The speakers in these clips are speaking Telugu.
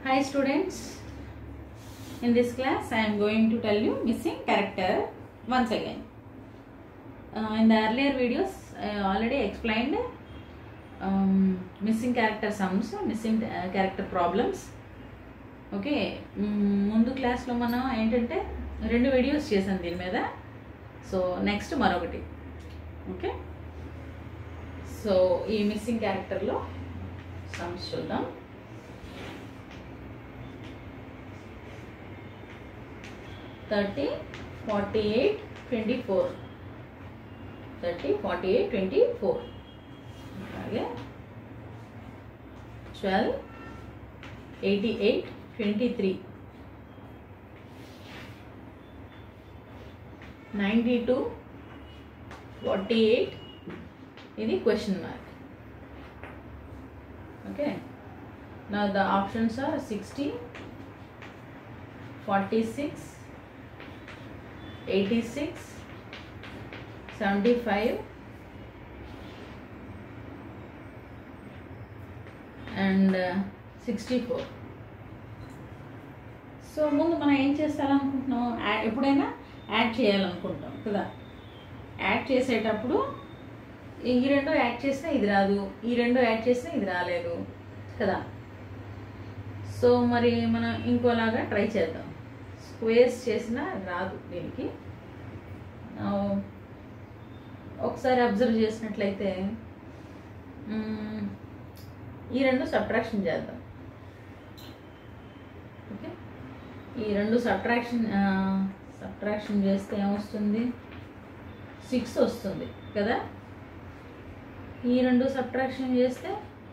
Hi students, in this class I am going to tell you missing character once again. Uh, in the earlier videos I already explained um, missing character sums, missing uh, character problems. Okay hmm, ముందు క్లాస్లో మనం ఏంటంటే రెండు వీడియోస్ చేశాను దీని మీద సో నెక్స్ట్ మరొకటి ఓకే సో ఈ మిస్సింగ్ క్యారెక్టర్లో సమ్స్ చూద్దాం thirty forty eight twenty four thirty forty eight twenty four అలాగే twelve eighty eight twenty three ninety two forty eight ఇది క్వశ్చన్ మార్క్ ఓకే నా the options are sixty forty six eighty six seventy five and sixty four so ముందు మనం ఏం చేస్తారనుకుంటున్నాం యా- ఎప్పుడైనా యాడ్ చేయాలనుకుంటాం కదా యాడ్ చేసేటప్పుడు ఈ రెండు యాడ్ చేసినా ఇది రాదు ఈ రెండు యాడ్ చేసినా ఇది రాలేదు కదా సో మరి మనం ఇంకోలాగా ట్రై చేద్దాం స్క్వేర్స్ చేసినా రాదు దీనికి ఆ, ఒకసారి అబ్జర్వ్ చేసినట్లయితే మ్మ్, ఈ రెండు సబ్ట్రాక్షన్ చేద్దాం ఓకే ఈ రెండు సబ్ట్రాక్షన్ సబ్ట్రాక్షన్ చేస్తే ఏమొస్తుంది సిక్స్ వస్తుంది కదా ఈ రెండు సబ్ట్రాక్షన్ చేస్తే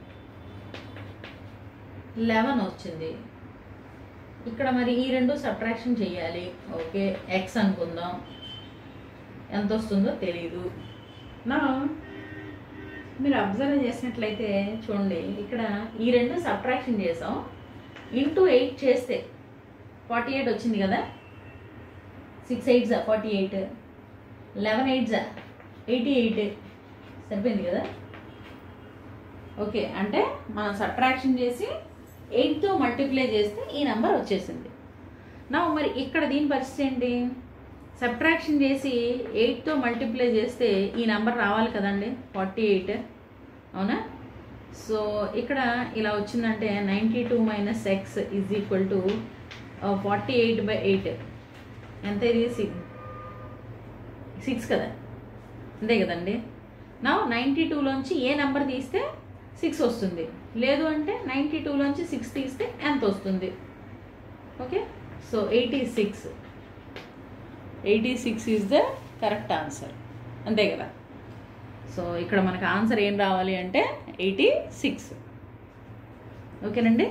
లెవెన్ వచ్చింది ఇక్కడ మరి ఈ రెండు సబ్ట్రాక్షన్ చేయాలి ఓకే ఎక్స్ అనుకుందాం ఎంత వస్తుందో తెలియదు నా మీరు అబ్జర్వ్ చేసినట్లయితే చూడండి ఇక్కడ ఈ రెండు సబ్ట్రాక్షన్ చేసాం ఇంటూ ఎయిట్ చేస్తే ఫార్టీ ఎయిట్ వచ్చింది కదా సిక్స్ ఎయిట్ జా ఫార్టీ ఎయిట్ లెవెన్ ఎయిట్ జా ఎయిటీ ఎయిట్ సరిపోయింది కదా ఓకే అంటే మనం సబ్ట్రాక్షన్ చేసి ఎయిట్తో మల్టిప్లై చేస్తే ఈ నెంబర్ వచ్చేసింది నా మరి ఇక్కడ దీని పరిస్థితి ఏంటి సబ్ట్రాక్షన్ చేసి ఎయిట్తో మల్టిప్లై చేస్తే ఈ నెంబర్ రావాలి కదండి ఫార్టీ ఎయిట్ అవునా సో ఇక్కడ ఇలా వచ్చిందంటే ninety two minus x is equal to forty eight by eight ఎంత ఇది సిక్స్ సిక్స్ కదా అంతే కదండి నా నైంటీ టూలోంచి ఏ నెంబర్ తీస్తే సిక్స్ వస్తుంది లేదు అంటే నైంటీ టూలోంచి సిక్స్ తీస్తే ఎంత వస్తుంది okay so eighty six eighty six is the correct answer అంతే కదా సో ఇక్కడ మనకు ఆన్సర్ ఏం రావాలి అంటే ఎయిటీ సిక్స్ ఓకేనండి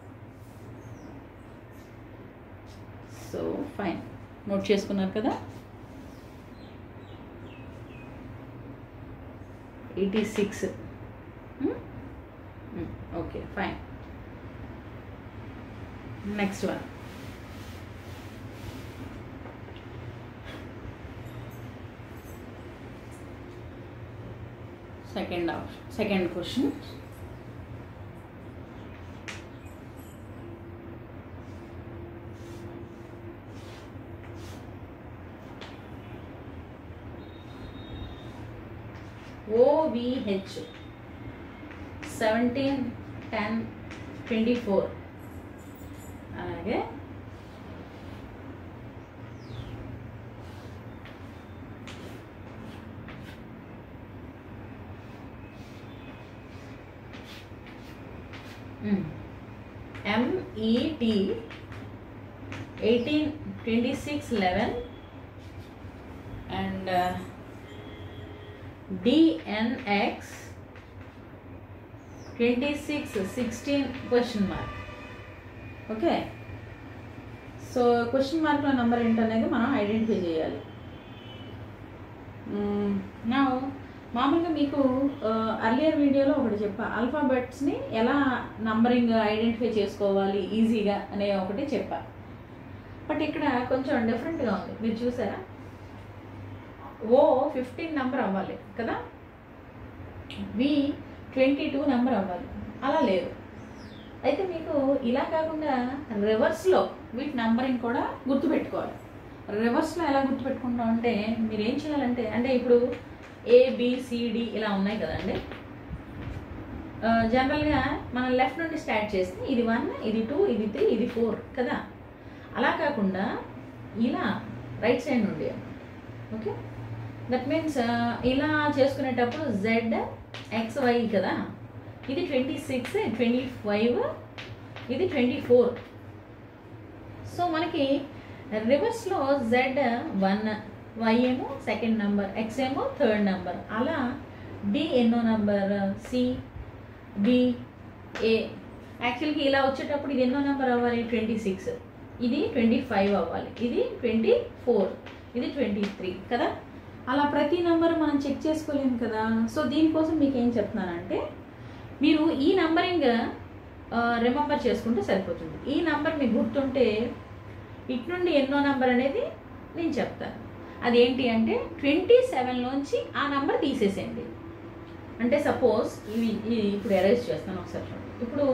సో ఫైన్ నోట్ చేసుకున్నారు కదా eighty six okay fine next one second option second question OVH 17 10 24 అలాగే MET eighteen twenty six eleven and DNX twenty six sixteen question mark okay so question మార్క్లో నెంబర్ ఏంటనేది మనం ఐడెంటిఫై చేయాలి నా మామూలుగా మీకు అర్లియర్ వీడియోలో ఒకటి చెప్పా ఆల్ఫాబెట్స్ని ఎలా నంబరింగ్ ఐడెంటిఫై చేసుకోవాలి ఈజీగా అనే ఒకటి చెప్పా బట్ ఇక్కడ కొంచెం డిఫరెంట్గా ఉంది మీరు చూసారా ఓ ఫిఫ్టీన్ నెంబర్ అవ్వాలి కదా వి ట్వంటీ టూ నెంబర్ అవ్వాలి అలా లేదు అయితే మీకు ఇలా కాకుండా రివర్స్లో వీటి నంబరింగ్ కూడా గుర్తుపెట్టుకోవాలి రివర్స్లో ఎలా గుర్తుపెట్టుకుంటాం అంటే మీరు ఏం చేయాలంటే అంటే ఇప్పుడు ఏబిసిడి ఇలా ఉన్నాయి కదండి ఆ, జనరల్గా మనం లెఫ్ట్ నుండి స్టార్ట్ చేస్తే ఇది వన్ ఇది టూ ఇది త్రీ ఇది ఫోర్ కదా అలా కాకుండా ఇలా రైట్ సైడ్ నుండి ఓకే దట్ మీన్స్ ఇలా చేసుకునేటప్పుడు జెడ్ ఎక్స్ వై కదా ఇది ట్వంటీ సిక్స్ ట్వంటీ ఫైవ్ ఇది ట్వంటీ ఫోర్ సో మనకి రివర్స్లో జెడ్ వన్ వై ఏమో సెకండ్ నంబర్ ఎక్స్ ఏమో థర్డ్ నంబర్ అలా డి ఎన్నో నంబర్ సి బి ఏ యాక్చువల్గా ఇలా వచ్చేటప్పుడు ఇది ఎన్నో నెంబర్ అవ్వాలి ట్వంటీ సిక్స్ ఇది ట్వంటీ ఫైవ్ అవ్వాలి ఇది ట్వంటీ ఫోర్ ఇది ట్వంటీ త్రీ కదా అలా ప్రతి నెంబర్ మనం చెక్ చేసుకోలేము కదా సో దీనికోసం మీకు ఏం చెప్తున్నానంటే మీరు ఈ నంబరింగ్ రిమెంబర్ చేసుకుంటే సరిపోతుంది ఈ నంబర్ మీకు గుర్తుంటే ఇటు నుండి ఎన్నో నంబర్ అనేది నేను చెప్తాను అదేంటి అంటే ట్వంటీ సెవెన్లోంచి ఆ నంబర్ తీసేసేయండి అంటే సపోజ్ ఇవి ఇది ఇప్పుడు ఎరేజ్ చేస్తాను ఒకసారి చూడండి ఇప్పుడు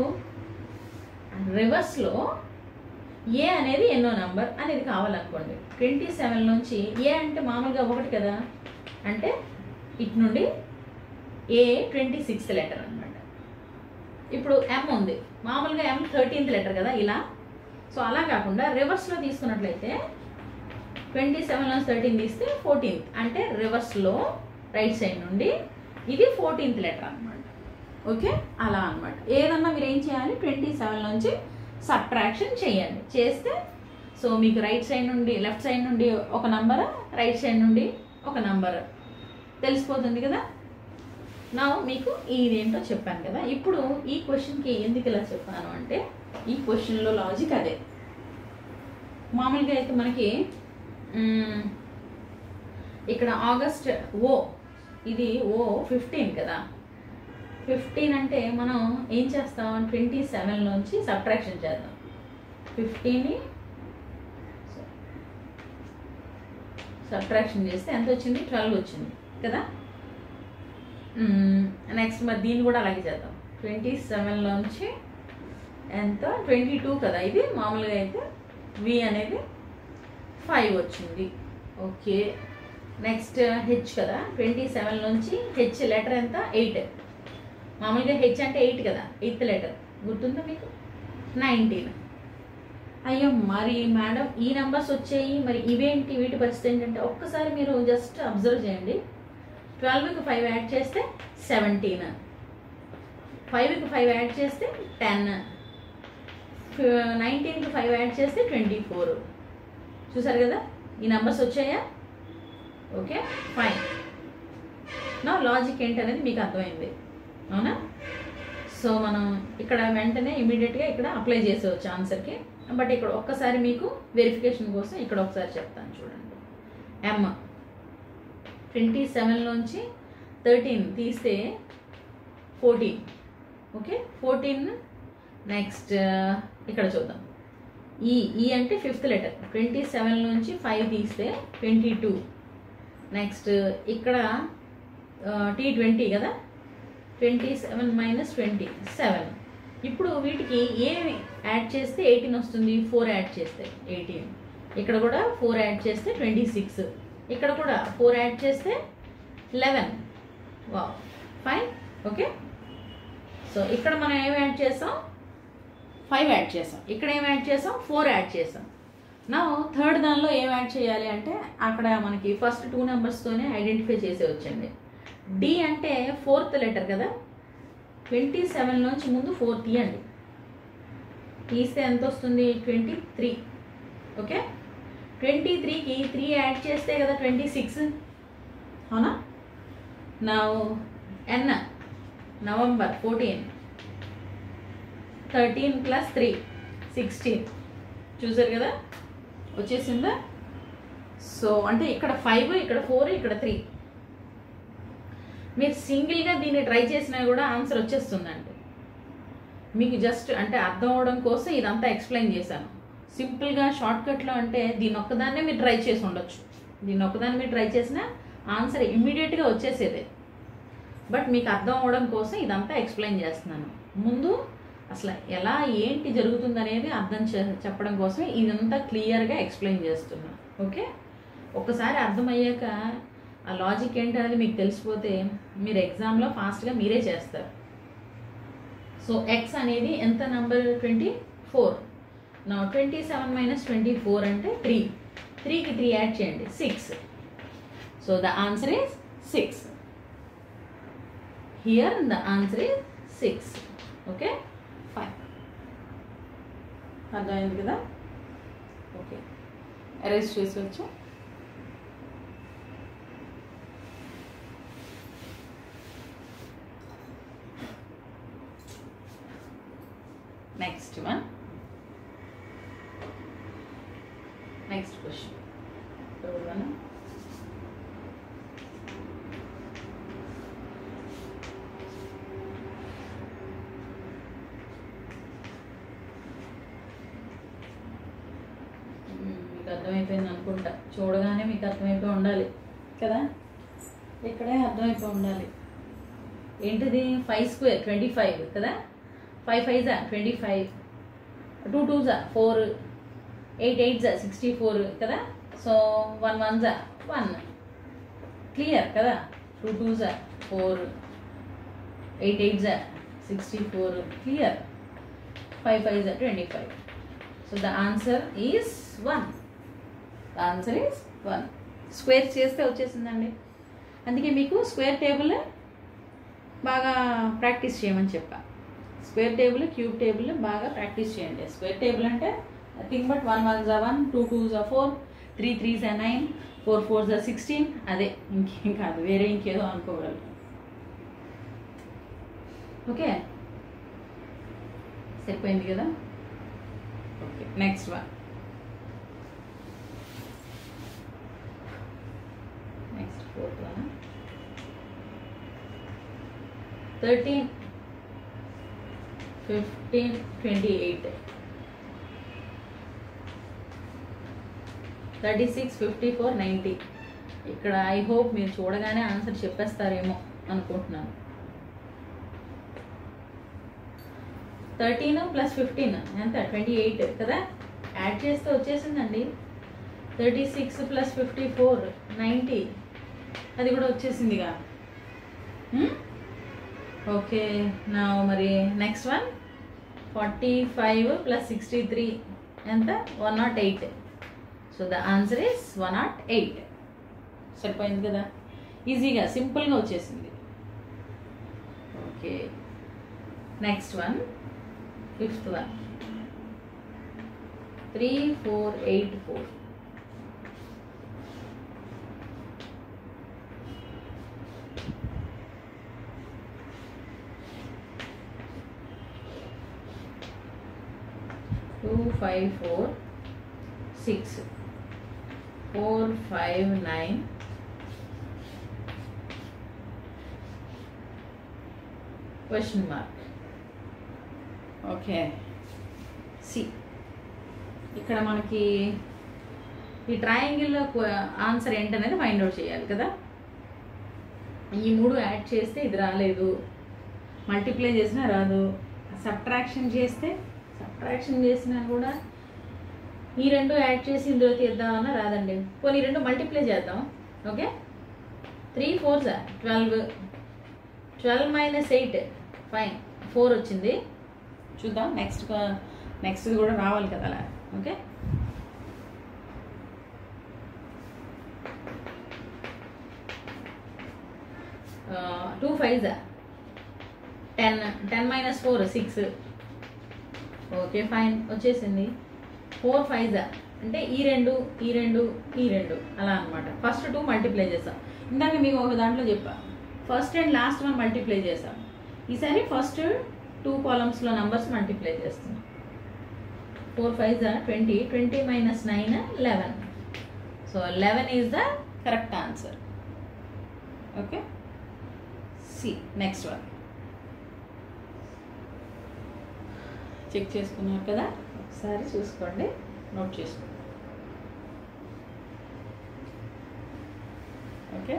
రివర్స్లో ఏ అనేది ఎన్నో నంబర్ అనేది కావాలనుకోండి ట్వంటీ సెవెన్ నుంచి ఏ అంటే మామూలుగా ఒకటి కదా అంటే ఇటు నుండి ఏ ట్వంటీ సిక్స్త్ లెటర్ అనమాట ఇప్పుడు ఎం ఉంది మామూలుగా ఎం థర్టీన్త్ లెటర్ కదా ఇలా సో అలా కాకుండా రివర్స్లో తీసుకున్నట్లయితే ట్వంటీ సెవెన్ నుంచి థర్టీన్ తీస్తే ఫోర్టీన్త్ అంటే రివర్స్లో రైట్ సైడ్ నుండి ఇది ఫోర్టీన్త్ లెటర్ అనమాట ఓకే అలా అన్నమాట ఏదన్నా మీరు ఏం చేయాలి ట్వంటీ సెవెన్ నుంచి సబ్ట్రాక్షన్ చేయండి చేస్తే సో మీకు రైట్ సైడ్ నుండి లెఫ్ట్ సైడ్ నుండి ఒక నంబర్ రైట్ సైడ్ నుండి ఒక నంబర్ తెలిసిపోతుంది కదా నా మీకు ఇదేంటో చెప్పాను కదా ఇప్పుడు ఈ క్వశ్చన్కి ఎందుకు ఇలా చెప్పాను అంటే ఈ క్వశ్చన్లో లాజిక్ అదే మామూలుగా అయితే మనకి మ్, ఇక్కడ ఆగస్ట్ ఓ ఇది ఓ ఫిఫ్టీన్ కదా ఫిఫ్టీన్ అంటే మనం ఏం చేస్తాం ట్వంటీ సెవెన్లోంచి సబ్ట్రాక్షన్ చేద్దాం ఫిఫ్టీని సబ్ట్రాక్షన్ చేస్తే ఎంత వచ్చింది ట్వెల్వ్ వచ్చింది కదా నెక్స్ట్ మరి దీన్ని కూడా అలాగే చేద్దాం ట్వంటీ సెవెన్లోంచి ఎంత ట్వంటీ టూ కదా ఇది మామూలుగా అయితే వి అనేది ఫైవ్ వచ్చింది ఓకే నెక్స్ట్ హెచ్ కదా ట్వంటీ సెవెన్ నుంచి హెచ్ లెటర్ ఎంత ఎయిట్ మామూలుగా హెచ్ అంటే ఎయిట్ కదా ఎయిత్ లెటర్ గుర్తుందా మీకు నైన్టీన్ అయ్యో మరి మేడం ఈ నెంబర్స్ వచ్చాయి మరి ఇవేంటి వీటి పరిస్థితి ఏంటంటే ఒక్కసారి మీరు జస్ట్ అబ్జర్వ్ చేయండి ట్వెల్వ్కి ఫైవ్ యాడ్ చేస్తే సెవెంటీన్ ఫైవ్కి ఫైవ్ యాడ్ చేస్తే టెన్ నైన్టీన్కి ఫైవ్ యాడ్ చేస్తే ట్వంటీ ఫోర్ చూసారు కదా ఈ నెంబర్స్ వచ్చాయా ఓకే ఫైన్ నా లాజిక్ ఏంటనేది మీకు అర్థమైంది అవునా సో మనం ఇక్కడ వెంటనే ఇమీడియట్గా ఇక్కడ అప్లై చేసేవచ్చు ఆన్సర్కి బట్ ఇక్కడ ఒక్కసారి మీకు వెరిఫికేషన్ కోసం ఇక్కడ ఒకసారి చెప్తాను చూడండి ఎమ్ ట్వంటీ సెవెన్లోంచి థర్టీన్ తీస్తే ఫోర్టీన్ ఓకే ఫోర్టీన్ నెక్స్ట్ ఇక్కడ చూద్దాం ఈ ఈ అంటే ఫిఫ్త్ లెటర్ ట్వంటీ సెవెన్ నుంచి ఫైవ్ తీస్తే ట్వంటీ టూ నెక్స్ట్ ఇక్కడ టీ ట్వంటీ కదా twenty seven minus twenty seven ఇప్పుడు వీటికి ఏమి యాడ్ చేస్తే ఎయిటీన్ వస్తుంది ఫోర్ యాడ్ చేస్తే ఎయిటీన్ ఇక్కడ కూడా ఫోర్ యాడ్ చేస్తే ట్వంటీ సిక్స్ ఇక్కడ కూడా ఫోర్ యాడ్ చేస్తే లెవెన్ వా ఫైన్ ఓకే సో ఇక్కడ మనం ఏం యాడ్ చేసాం ఫైవ్ యాడ్ చేసాం ఇక్కడ ఏం యాడ్ చేసాం ఫోర్ యాడ్ చేసాం నా థర్డ్ దానిలో ఏం యాడ్ చేయాలి అంటే అక్కడ మనకి ఫస్ట్ టూ నెంబర్స్తోనే ఐడెంటిఫై చేసే వచ్చండి డి అంటే ఫోర్త్ లెటర్ కదా ట్వంటీ సెవెన్ నుంచి ముందు ఫోర్ తీయండి తీస్తే ఎంత వస్తుంది ట్వంటీ త్రీ ఓకే ట్వంటీ త్రీకి త్రీ యాడ్ చేస్తే కదా ట్వంటీ సిక్స్ అవునా నా N November fourteen thirteen plus three sixteen చూసారు కదా వచ్చేసిందా సో అంటే ఇక్కడ ఫైవ్ ఇక్కడ ఫోర్ ఇక్కడ త్రీ మీరు సింగిల్గా దీన్ని ట్రై చేసినా కూడా ఆన్సర్ వచ్చేస్తుందండి మీకు జస్ట్ అంటే అర్థం అవడం కోసం ఇదంతా ఎక్స్ప్లెయిన్ చేశాను సింపుల్గా షార్ట్కట్లో అంటే దీని ఒక్కదాన్నే మీరు ట్రై చేసి ఉండొచ్చు దీని ఒక్కదాన్ని మీరు ట్రై చేసినా ఆన్సర్ ఇమ్మీడియట్గా వచ్చేసేదే బట్ మీకు అర్థం అవడం కోసం ఇదంతా ఎక్స్ప్లెయిన్ చేస్తున్నాను ముందు అసలు ఎలా ఏంటి జరుగుతుంది అనేది అర్థం చే- చెప్పడం కోసం ఇదంతా క్లియర్గా ఎక్స్ప్లెయిన్ చేస్తున్నా ఓకే ఒకసారి అర్థమయ్యాక ఆ లాజిక్ ఏంటనేది మీకు తెలిసిపోతే మీరు ఎగ్జామ్లో ఫాస్ట్గా మీరే చేస్తారు సో ఎక్స్ అనేది ఎంత నంబర్ ట్వంటీ ఫోర్ నా twenty seven minus twenty four అంటే త్రీ త్రీకి త్రీ యాడ్ చేయండి six so the answer is six here the answer is six okay fine అర్థమైంది కదా ఓకే అరెస్ట్ చేసి వచ్చా next one next question third one మీకు అర్థమైపోయింది అనుకుంటా చూడగానే మీకు అర్థమైపోయి ఉండాలి కదా ఇక్కడే అర్థమైపోయి ఉండాలి ఏంటిది ఫైవ్ స్క్వేర్ ట్వంటీ ఫైవ్ కదా ఫైవ్ ఫైవ్ జా ట్వంటీ ఫైవ్ టూ టూ జా ఫోర్ ఎయిట్ ఎయిట్ జా సిక్స్టీ ఫోర్ కదా సో వన్ వన్ జా వన్ క్లియర్ కదా టూ టూ జా ఫోర్ ఎయిట్ ఎయిట్ జా sixty four clear five five జా twenty five so the answer is one the answer is one square చేస్తే వచ్చేసిందండి అందుకే మీకు స్క్వేర్ టేబుల్ బాగా ప్రాక్టీస్ చేయమని చెప్పా స్క్వేర్ టేబుల్ క్యూబ్ టేబుల్ బాగా ప్రాక్టీస్ చేయండి స్క్వేర్ టేబుల్ అంటే థింక్ బట్ వన్ వన్ జా వన్ టూ టూ జా ఫోర్ త్రీ త్రీ జా నైన్ ఫోర్ ఫోర్ జా సిక్స్టీన్ అదే ఇంకేం కాదు వేరే ఇంకేదో అనుకోగలరు ఓకే సరిపోయింది కదా okay next one next fourth one thirteen fifteen twenty eight thirty six fifty four ninety ఇక్కడ ఐ హోప్ మీరు చూడగానే ఆన్సర్ చెప్పేస్తారేమో అనుకుంటున్నాను థర్టీన్ ప్లస్ ఫిఫ్టీన్ ఎంత ట్వంటీ ఎయిట్ కదా యాడ్ చేస్తే వచ్చేసిందండి thirty six plus fifty four ninety అది కూడా వచ్చేసిందిగా ఓకే నా మరి next one forty five plus sixty three ఎంత one not eight so the answer is one not eight సరిపోయింది కదా ఈజీగా సింపుల్గా వచ్చేసింది okay next one fifth one three four eight four two five four six four five nine question mark okay C ఇక్కడ మనకి ఈ ట్రయాంగిల్లో ఆన్సర్ ఏంటనేది ఫైండ్ అవుట్ చేయాలి కదా ఈ మూడు యాడ్ చేస్తే ఇది రాలేదు మల్టిప్లై చేసినా రాదు సబ్ట్రాక్షన్ చేస్తే సబ్ట్రాక్షన్ చేసినా కూడా ఈ రెండు యాడ్ చేసి ఇందులో తీద్దామన్నా రాదండి పోనీ ఈ రెండు మల్టిప్లై చేద్దాం okay three four sir twelve twelve minus eight fine four వచ్చింది చూద్దాం నెక్స్ట్ నెక్స్ట్ కూడా రావాలి కదా అలా okay two five ten ten minus four six okay fine వచ్చేసింది ఫోర్ ఫైవ్ అంటే ఈ రెండు ఈ రెండు ఈ రెండు అలా అనమాట ఫస్ట్ టూ మల్టిప్లై చేస్తాం ఇందాక మీకు ఒక దాంట్లో చెప్పా first and last one multiply చేసాం ఈసారి ఫస్ట్ టూ కాలమ్స్లో నంబర్స్ మల్టిప్లై చేస్తాం ఫోర్ ఫైవ్ జా twenty twenty minus nine eleven so eleven is the correct answer okay C next one check చేసుకున్నారు కదా ఒకసారి చూసుకోండి నోట్ చేసుకోండి okay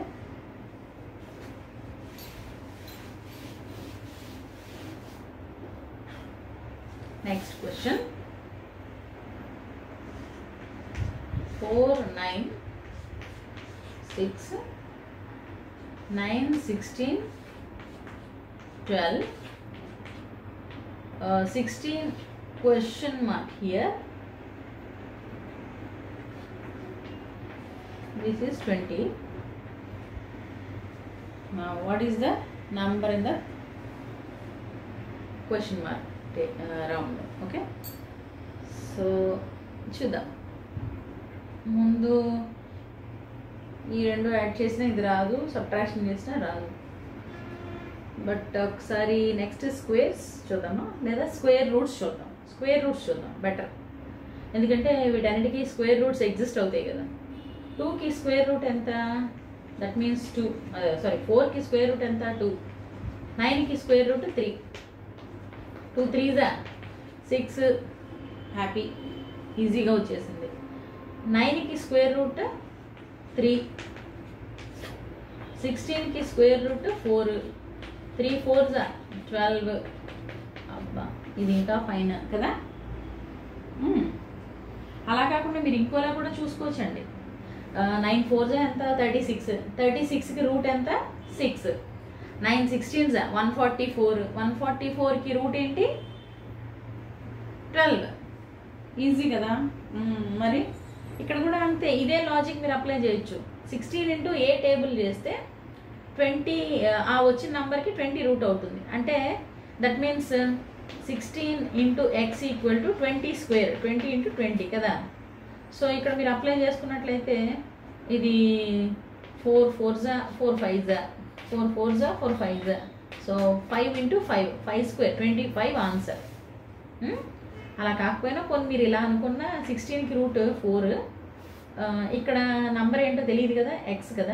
next question four nine six nine sixteen twelve sixteen question mark here this is 20 now what is the number in the question mark ta- uh, round okay so చూద్దాం ముందు ఈ రెండు యాడ్ చేసినా ఇది రాదు సబ్ట్రాక్షన్ చేసినా రాదు బట్ ఒకసారి నెక్స్ట్ స్క్వేర్స్ చూద్దామా లేదా స్క్వేర్ రూట్స్ చూద్దాం స్క్వేర్ రూట్స్ చూద్దాం బెటర్ ఎందుకంటే వీటన్నిటికీ స్క్వేర్ రూట్స్ ఎగ్జిస్ట్ అవుతాయి కదా టూకి స్క్వేర్ రూట్ ఎంత దట్ మీన్స్ టూ సారీ ఫోర్కి స్క్వేర్ రూట్ ఎంత టూ నైన్కి స్క్వేర్ రూట్ త్రీ టూ త్రీజా సిక్స్ హ్యాపీ ఈజీగా వచ్చేసింది నైన్కి స్క్వేర్ రూట్ త్రీ సిక్స్టీన్కి స్క్వేర్ రూట్ ఫోర్ త్రీ ఫోర్జా ట్వెల్వ్ అబ్బా ఇది ఇంకా ఫైన్ కదా మ్మ్. అలా కాకుండా మీరు ఇంకోలా కూడా చూసుకోవచ్చండి నైన్ ఫోర్ ఎంత థర్టీ సిక్స్ థర్టీ సిక్స్కి రూట్ ఎంత six nine sixteen one forty four one forty ఫోర్కి రూట్ ఏంటి ట్వెల్వ్ ఈజీ కదా మ్మ్, మరి ఇక్కడ కూడా అంతే ఇదే లాజిక్ మీరు అప్లై చేయొచ్చు సిక్స్టీన్ ఇంటూ ఏ టేబుల్ చేస్తే ట్వంటీ ఆ వచ్చిన నెంబర్కి ట్వంటీ రూట్ అవుతుంది అంటే that means sixteen into X equal to twenty square twenty into twenty కదా సో ఇక్కడ మీరు అప్లై చేసుకున్నట్లయితే ఇది ఫోర్ ఫోర్ జా ఫోర్ ఫైవ్ జా ఫోర్ ఫోర్ జా ఫోర్ ఫైవ్ జా so five into five five square twenty five answer అలా కాకపోయినా కొన్ని మీరు ఇలా అనుకున్న సిక్స్టీన్కి రూట్ ఫోర్ ఇక్కడ నంబర్ ఏంటో తెలియదు కదా ఎక్స్ కదా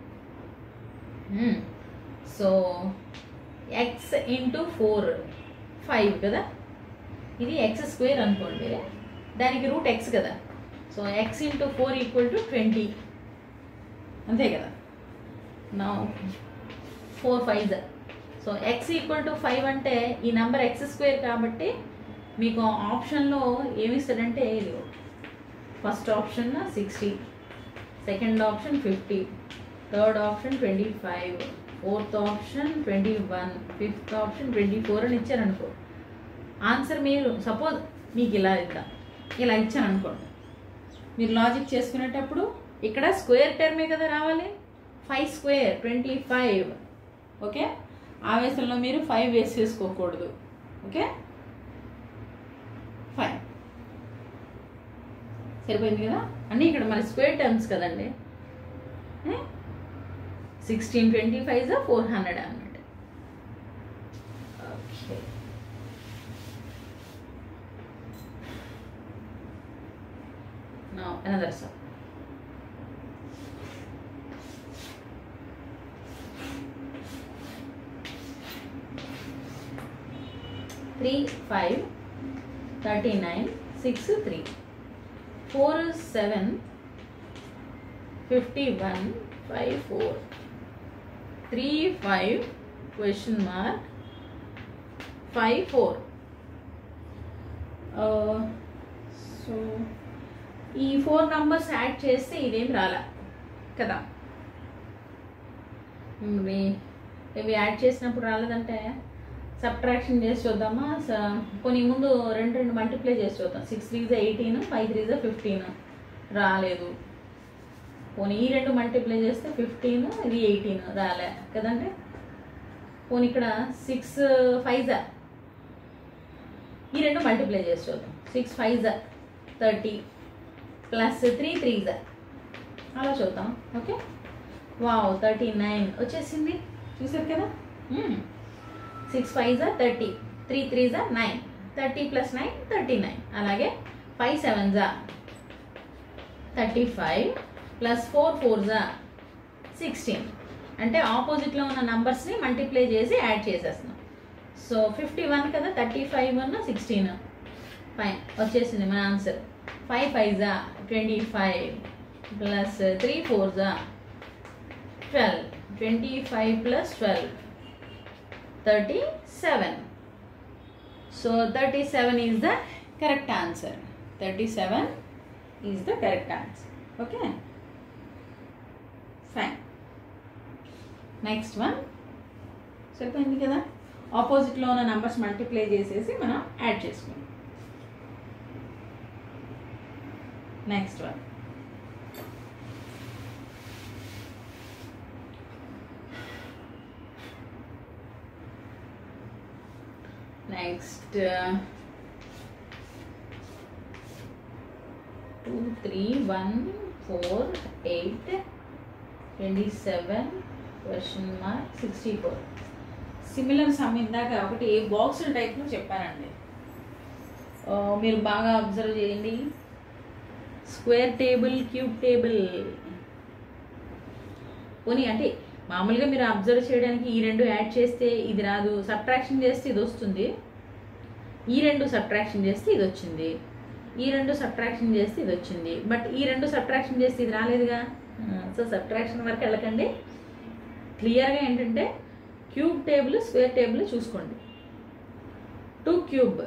so X into four five కదా ఇది ఎక్స్ స్క్వేర్ అనుకోండి దానికి రూట్ ఎక్స్ కదా so X into four equal to twenty అంతే కదా నా four five so X equal to five అంటే ఈ నెంబర్ ఎక్స్ స్క్వేర్ కాబట్టి మీకు ఆప్షన్లో ఏమి ఇస్తాడంటే ఇది first option sixty second option fifty third option twenty five fourth option twenty one fifth option twenty four అని ఇచ్చారనుకో ఆన్సర్ మీరు సపోజ్ మీకు ఇలా ఇద్దాం ఇలా ఇచ్చాను అనుకోండి మీరు లాజిక్ చేసుకునేటప్పుడు ఇక్కడ స్క్వేర్ టర్మే కదా రావాలి five square twenty five okay ఆవేశంలో మీరు ఫైవ్ వేసి చేసుకోకూడదు ఓకే ఫైవ్ సరిపోయింది కదా అన్నీ ఇక్కడ మరి స్క్వేర్ టర్మ్స్ కదండి sixteen twenty five four hundred అన్నమాట okay Now another sum. Three five thirty nine six three four seven fifty one five four three five question mark five four. Uh, so ఈ ఫోర్ నంబర్స్ యాడ్ చేస్తే ఇదేం రాలా కదా మరి ఇవి యాడ్ చేసినప్పుడు రాలేదంటే సబ్ట్రాక్షన్ చేసి చూద్దామా స- కొన్ని ముందు రెండు రెండు మల్టిప్లై చేసి చూద్దాం సిక్స్ త్రీజా ఎయిటీన్ ఫైవ్ త్రీజా ఫిఫ్టీన్ రాలేదు పోనీ ఈ రెండు మల్టిప్లై చేస్తే ఫిఫ్టీన్ ఇది ఎయిటీన్ రాలే కదండి పోనీ ఇక్కడ సిక్స్ ఫైవ్ జా ఈ రెండు మల్టిప్లై చేసి చూద్దాం సిక్స్ ఫైవ్ జా థర్టీ ప్లస్ త్రీ త్రీ జా అలా చూద్దాం ఓకే వావ్ థర్టీ నైన్ వచ్చేసింది చూసారు కదా సిక్స్ ఫైవ్ జా థర్టీ త్రీ త్రీ జా nine thirty plus nine thirty nine అలాగే ఫైవ్ సెవెన్ జా thirty five plus four four జా సిక్స్టీన్ అంటే ఆపోజిట్లో ఉన్న నంబర్స్ని మల్టిప్లై చేసి యాడ్ చేసేస్తున్నాం సో ఫిఫ్టీ వన్ కదా thirty five one sixteen fine వచ్చేసింది మన ఆన్సర్ ఫైవ్ ఫైవ్ జా twenty five plus three four జా twelve twenty five plus twelve thirty seven so thirty seven is the correct answer thirty seven is the correct answer okay fine next one సరిపోయింది కదా ఆపోజిట్లో ఉన్న నంబర్స్ మల్టిప్లై చేసేసి మనం యాడ్ చేసుకుందాం next one next two three one four eight twenty seven question mark sixty four similar sum ఇందాక ఒకటి బాక్స్ టైప్లో చెప్పానండి ఆ, మీరు బాగా అబ్జర్వ్ చేయండి స్క్వేర్ టేబుల్ క్యూబ్ టేబుల్ పోనీ అంటే మామూలుగా మీరు అబ్జర్వ్ చేయడానికి ఈ రెండు యాడ్ చేస్తే ఇది రాదు సబ్ట్రాక్షన్ చేస్తే ఇది వస్తుంది ఈ రెండు సబ్ట్రాక్షన్ చేస్తే ఇది వచ్చింది ఈ రెండు సబ్ట్రాక్షన్ చేస్తే ఇది వచ్చింది బట్ ఈ రెండు సబ్ట్రాక్షన్ చేస్తే ఇది రాలేదుగా సో సబ్ట్రాక్షన్ వరకు వెళ్ళకండి క్లియర్గా ఏంటంటే క్యూబ్ టేబుల్ స్క్వేర్ టేబుల్ చూసుకోండి టూ క్యూబ్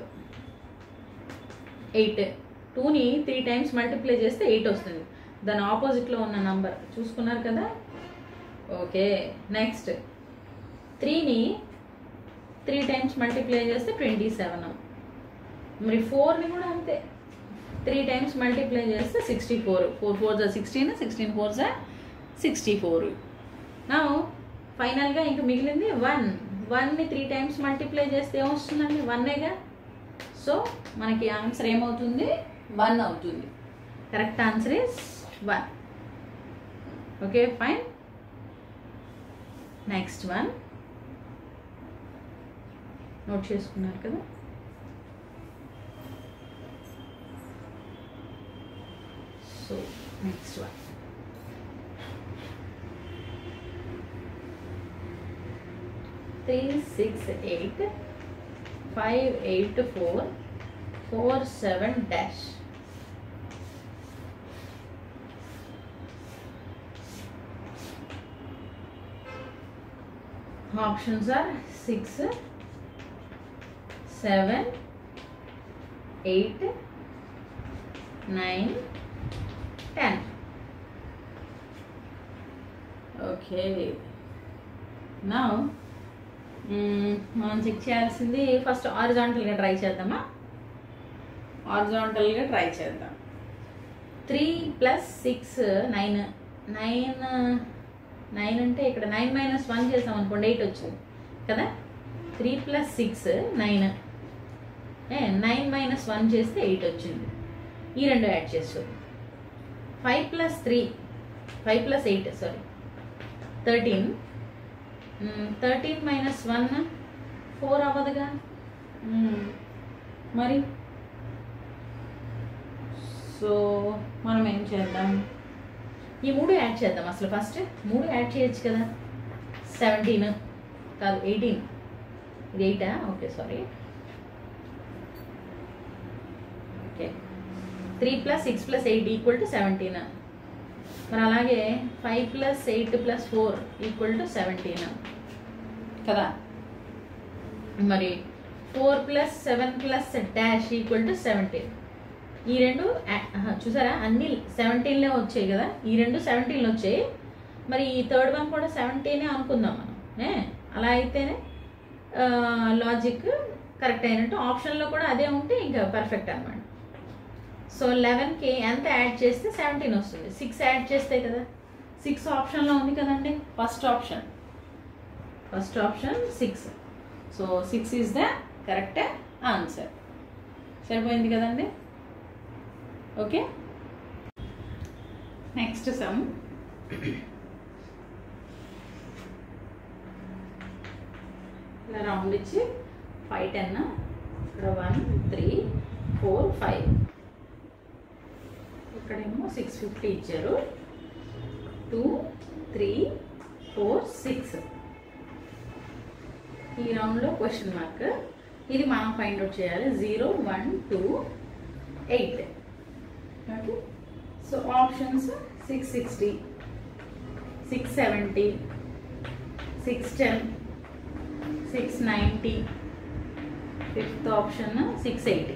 ఎయిట్ టూని త్రీ టైమ్స్ మల్టిప్లై చేస్తే ఎయిట్ వస్తుంది దాని ఆపోజిట్లో ఉన్న నంబర్ చూసుకున్నారు కదా ఓకే నెక్స్ట్ త్రీని త్రీ టైమ్స్ మల్టిప్లై చేస్తే ట్వంటీ సెవెన్ మరి ఫోర్ని కూడా అంతే త్రీ టైమ్స్ మల్టిప్లై చేస్తే సిక్స్టీ ఫోర్ ఫోర్ ఫోర్ జా సిక్స్టీన్ సిక్స్టీన్ ఫోర్ జా సిక్స్టీ ఫోర్ నా ఫైనల్గా ఇంక మిగిలింది వన్ వన్ని త్రీ టైమ్స్ మల్టిప్లై చేస్తే ఏమొస్తుందండి వన్నేగా సో మనకి ఆన్సర్ ఏమవుతుంది వన్ అవుతుంది correct answer is one okay fine next one note చేసుకున్నారు కదా so next one three six eight five eight four four seven dash options are six seven eight nine ten okay నా మనం చెక్ చేయాల్సింది ఫస్ట్ ఆరిజాంటల్గా ట్రై చేద్దామా ఆరిజాంటల్గా ట్రై చేద్దాం three plus six nine nine nine అంటే ఇక్కడ నైన్ మైనస్ వన్ చేసాం అనుకోండి ఎయిట్ వచ్చింది కదా three plus six nine nine minus one చేస్తే ఎయిట్ వచ్చింది ఈ రెండు యాడ్ చేసుకోండి five plus three five plus eight sorry thirteen thirteen minus one four అవ్వదుగా మ్మ్. మరి సో మనం ఏం చేద్దాం ఈ మూడు యాడ్ చేద్దాం అసలు ఫస్ట్ మూడు యాడ్ చేయొచ్చు కదా సెవెంటీన్ కాదు ఎయిటీన్ ఇది ఎయిటా okay sorry okay three plus six plus eight equal to seventeen మరి అలాగే five plus eight plus four equal to seventeen కదా మరి four plus seven plus dash equal to seventeen ఈ రెండు ఆ- ఆహా, చూసారా అన్ని సెవెంటీన్లే వచ్చాయి కదా ఈ రెండు సెవెంటీన్లు వచ్చాయి మరి ఈ థర్డ్ వన్ కూడా సెవెంటీనే అనుకుందాం మనం ఏ అలా అయితేనే లాజిక్ కరెక్ట్ అయినట్టు ఆప్షన్లో కూడా అదే ఉంటే ఇంకా పర్ఫెక్ట్ అనమాట సో లెవెన్కి ఎంత యాడ్ చేస్తే సెవెంటీన్ వస్తుంది సిక్స్ యాడ్ చేస్తే కదా సిక్స్ ఆప్షన్లో ఉంది కదండి first option first option six so six is the correct answer సరిపోయింది కదండి ఓకే నెక్స్ట్ సమ్ ఇలా రౌండ్ ఇచ్చి ఫైవ్ టెన్ ఇక్కడ వన్ త్రీ ఫోర్ ఫైవ్ ఇక్కడేమో సిక్స్ ఫిఫ్టీ ఇచ్చారు టూ త్రీ ఫోర్ సిక్స్ ఈ రౌండ్లో క్వశ్చన్ మార్క్ ఇది మనం ఫైండ్ అవుట్ చేయాలి zero one two eight okay so options six sixty six seventy six ten six ninety fifth option six eighty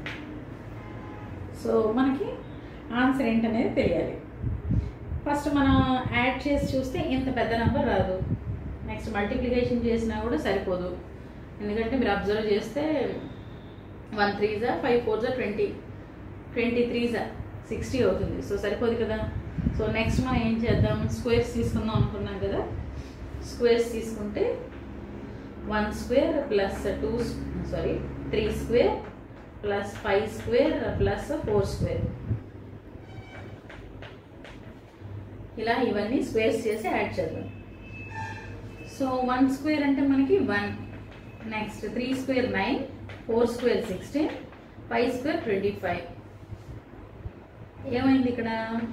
so మనకి ఆన్సర్ ఏంటనేది తెలియాలి ఫస్ట్ మనం యాడ్ చేసి చూస్తే ఇంత పెద్ద నెంబర్ రాదు నెక్స్ట్ మల్టిప్లికేషన్ చేసినా కూడా సరిపోదు ఎందుకంటే మీరు అబ్జర్వ్ చేస్తే వన్ త్రీ జా ఫైవ్ ఫోర్ జా ట్వంటీ ట్వంటీ త్రీ జా సిక్స్టీ అవుతుంది సో సరిపోదు కదా సో నెక్స్ట్ మనం ఏం చేద్దాం స్క్వేర్స్ తీసుకుందాం అనుకున్నాం కదా స్క్వేర్స్ తీసుకుంటే one square plus two sorry three square plus five square plus four square ఇలా ఇవన్నీ స్క్వేర్స్ చేసి యాడ్ చేద్దాం సో వన్ స్క్వేర్ అంటే మనకి one next three square nine four square sixteen five square twenty five ఏమైంది ఇక్కడ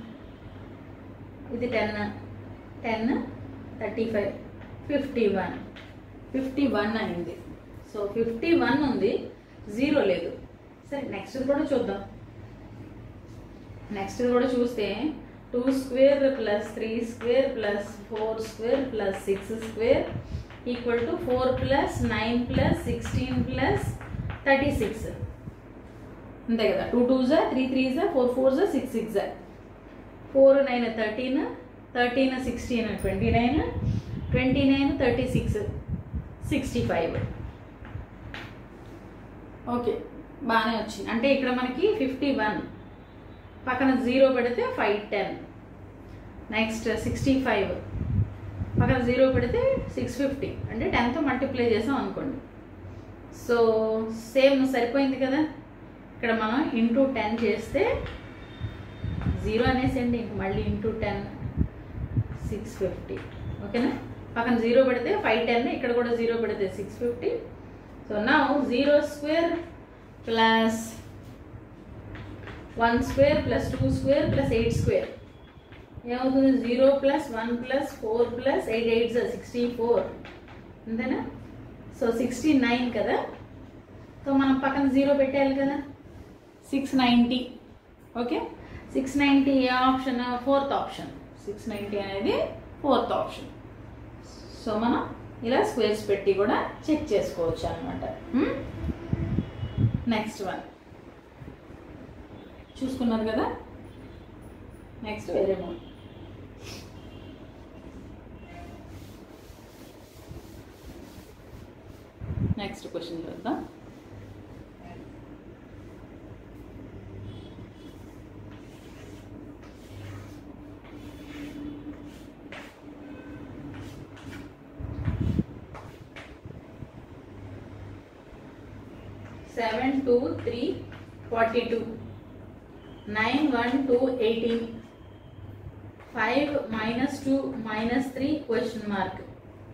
ఇది ten ten thirty five fifty one fifty one అయింది సో ఫిఫ్టీ వన్ ఉంది జీరో లేదు సరే నెక్స్ట్ కూడా చూద్దాం నెక్స్ట్ కూడా చూస్తే two square plus three square plus four square plus six square equal to four plus nine plus sixteen plus thirty six అంతే కదా టూ టూ జా త్రీ త్రీ జా ఫోర్ ఫోర్ జా సిక్స్ సిక్స్ జా four nine thirteen thirteen sixteen twenty nine twenty nine thirty six sixty five okay బాగానే వచ్చింది అంటే ఇక్కడ మనకి ఫిఫ్టీ వన్ పక్కన జీరో పెడితే five ten next sixty five పక్కన జీరో పెడితే సిక్స్ ఫిఫ్టీ అంటే టెన్తో మల్టిప్లై చేసాం అనుకోండి సో సేమ్ సరిపోయింది కదా ఇక్కడ మనం ఇంటూ టెన్ చేస్తే జీరో అనేసండి ఇంక మళ్ళీ ఇంటూ టెన్ సిక్స్ ఫిఫ్టీ ఓకేనా పక్కన జీరో పెడితే ఫైవ్ టెన్ ఇక్కడ కూడా జీరో పెడితే సిక్స్ ఫిఫ్టీ సో నా zero square plus one square plus two square plus eight square ఏమవుతుంది zero plus one plus four plus eight eight sixty four అంతేనా సో సిక్స్టీ నైన్ కదా సో మనం పక్కన జీరో పెట్టేయాలి కదా six ninety okay six ninety ఏ option fourth option six ninety అనేది ఫోర్త్ ఆప్షన్ సో మనం ఇలా స్క్వేర్స్ పెట్టి కూడా చెక్ చేసుకోవచ్చు అనమాట నెక్స్ట్ వన్ చూసుకున్నారు కదా నెక్స్ట్ వేరే మూడు నెక్స్ట్ క్వశ్చన్ చూద్దాం seven two three forty two nine one two eighteen five minus two minus three question mark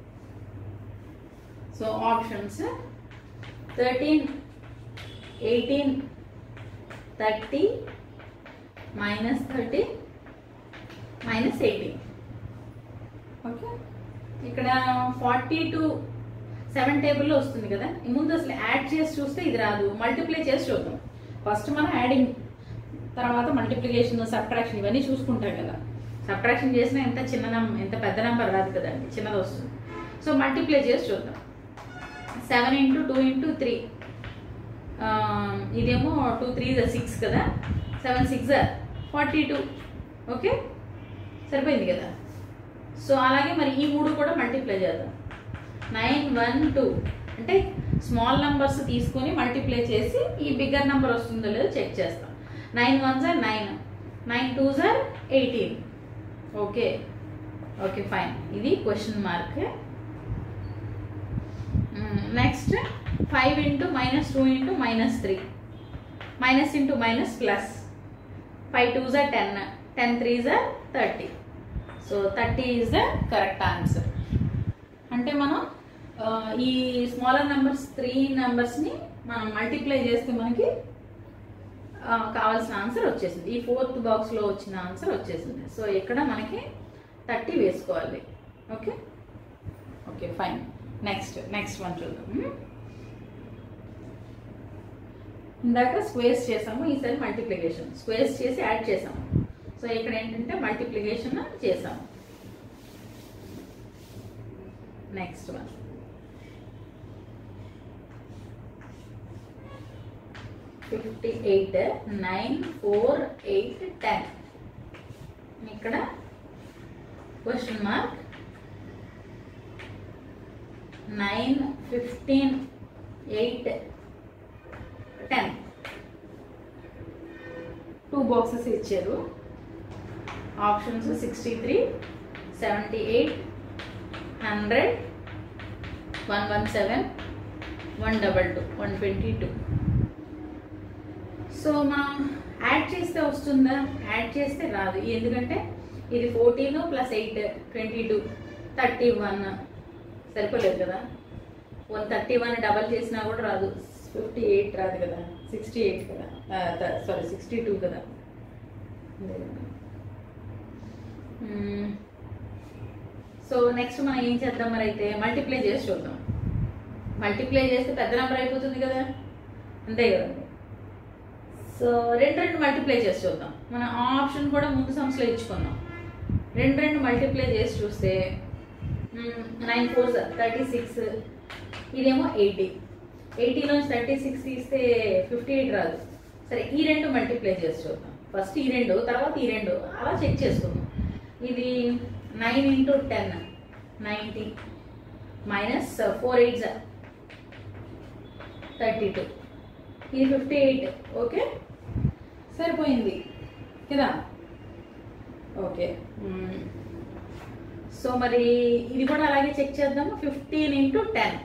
so options thirteen eighteen thirty minus thirty minus eighteen okay ఇక్కడ ఫార్టీ టూ సెవెన్ టేబుల్లో వస్తుంది కదా ఈ ముందు అసలు యాడ్ చేసి చూస్తే ఇది రాదు మల్టిప్లై చేసి చూద్దాం ఫస్ట్ మనం యాడింగ్ తర్వాత మల్టిప్లికేషన్ సబ్ట్రాక్షన్ ఇవన్నీ చూసుకుంటాం కదా సబ్ట్రాక్షన్ చేసినా ఎంత చిన్న నం- ఎంత పెద్ద నెంబర్ రాదు కదండి చిన్నది వస్తుంది సో మల్టిప్లై చేసి చూద్దాం seven into two into three ఇదేమో టూ త్రీ సిక్స్ కదా seven six forty two okay సరిపోయింది కదా సో అలాగే మరి ఈ మూడు కూడా మల్టిప్లై చేద్దాం నైన్ వన్ టూ అంటే స్మాల్ నెంబర్స్ తీసుకొని మల్టిప్లై చేసి ఈ బిగ్గర్ నెంబర్ వస్తుందో లేదో చెక్ చేస్తాం నైన్ వన్ జార్ నైన్ నైన్ టూ జార్ ఎయిటీన్ ఓకే ఓకే ఫైన్ ఇది question mark next five into minus two into minus three minus into minus plus five two జా టెన్ టెన్ త్రీ జా thirty so thirty is the correct answer అంటే మనం ఆ, ఈ స్మాలర్ నెంబర్స్ త్రీ నెంబర్స్ని మనం మల్టిప్లై చేస్తే మనకి ఆ, కావాల్సిన ఆన్సర్ వచ్చేసింది ఈ ఫోర్త్ బాక్స్లో వచ్చిన ఆన్సర్ వచ్చేసింది సో ఇక్కడ మనకి థర్టీ వేసుకోవాలి okay okay fine next next one చూద్దాం Hmm? ఇందాక స్క్వేర్స్ చేసాము ఈసారి మల్టిప్లికేషన్ స్క్వేర్స్ చేసి యాడ్ చేసాము సో ఇక్కడ ఏంటంటే మల్టిప్లికేషన్ చేసాము next one fifty eight nine four eight ten ఇక్కడ question mark nine fifteen eight ten two boxes ఇచ్చారు options sixty three seventy eight hundred one one seven one double two one twenty two so మనం యాడ్ చేస్తే వస్తుందా యాడ్ చేస్తే రాదు ఎందుకంటే ఇది fourteen plus eight twenty two thirty one సరిపోలేదు కదా వన్ థర్టీ వన్ డబల్ చేసినా కూడా రాదు ఫిఫ్టీ ఎయిట్ రాదు కదా సిక్స్టీ ఎయిట్ కదా సారీ సిక్స్టీ టూ కదా సో నెక్స్ట్ మనం ఏం చేద్దాం మరి అయితే మల్టిప్లై చేసి చూద్దాం మల్టిప్లై చేస్తే పెద్ద నెంబర్ అయిపోతుంది కదా అంతే కదండి సో రెండు రెండు మల్టిప్లై చేసి చూద్దాం మన ఆప్షన్ కూడా ముందు సంవత్సరంలో ఇచ్చుకున్నాం రెండు రెండు మల్టిప్లై చేసి చూస్తే నైన్ ఫోర్ థర్టీ సిక్స్ ఇదేమో ఎయిటీ ఎయిటీలోంచి థర్టీ సిక్స్ తీస్తే ఫిఫ్టీ ఎయిట్ రాదు సరే ఈ రెండు మల్టిప్లై చేసి చూద్దాం ఫస్ట్ ఈ రెండు తర్వాత ఈ రెండు అలా చెక్ చేసుకుందాం ఇది nine into ten ninety minus four eight thirty two ఇది ఫిఫ్టీ ఎయిట్ ఓకే సరిపోయింది కదా ఓకే మ్మ్. సో మరి ఇది కూడా అలాగే చెక్ చేద్దాము ఫిఫ్టీన్ ఇంటూ టెన్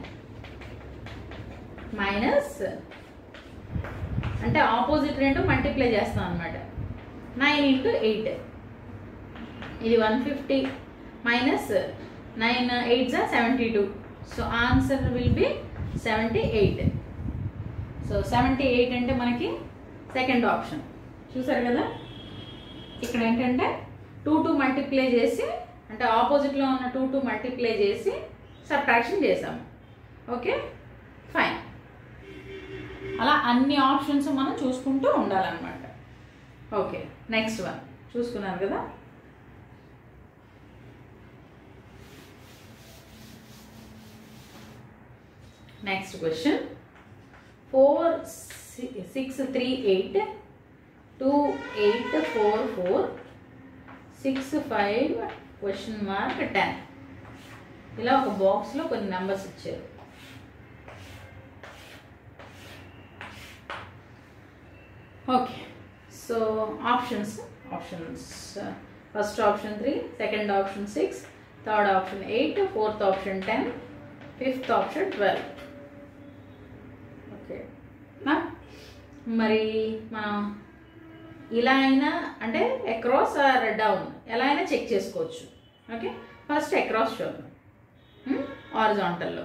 మైనస్ అంటే ఆపోజిట్ రెండు మల్టిప్లై చేస్తాం అనమాట నైన్ ఇంటూ ఎయిట్ ఇది one fifty minus nine eight జా seventy two so answer will be seventy eight so seventy eight అంటే మనకి సెకండ్ ఆప్షన్ చూసారు కదా ఇక్కడ ఏంటంటే టూ టూ మల్టిప్లై చేసి అంటే ఆపోజిట్లో ఉన్న టూ టూ మల్టిప్లై చేసి సబ్ట్రాక్షన్ చేసాము ఓకే ఫైన్ అలా అన్ని ఆప్షన్స్ మనం చూసుకుంటూ ఉండాలన్నమాట ఓకే నెక్స్ట్ వన్ చూసుకున్నారు కదా next question four six three eight two eight four four six five question mark ten ఇలా ఒక బాక్స్లో కొన్ని నెంబర్స్ ఇచ్చారు okay so options options first option three second option six third option eight fourth option ten fifth option twelve okay నా మరి మనం ఇలా అయినా అంటే అక్రాస్ ఆర్ డౌన్ ఎలా అయినా చెక్ చేసుకోవచ్చు ఓకే ఫస్ట్ అక్రాస్ చూద్దాం ఆరిజాంటల్లో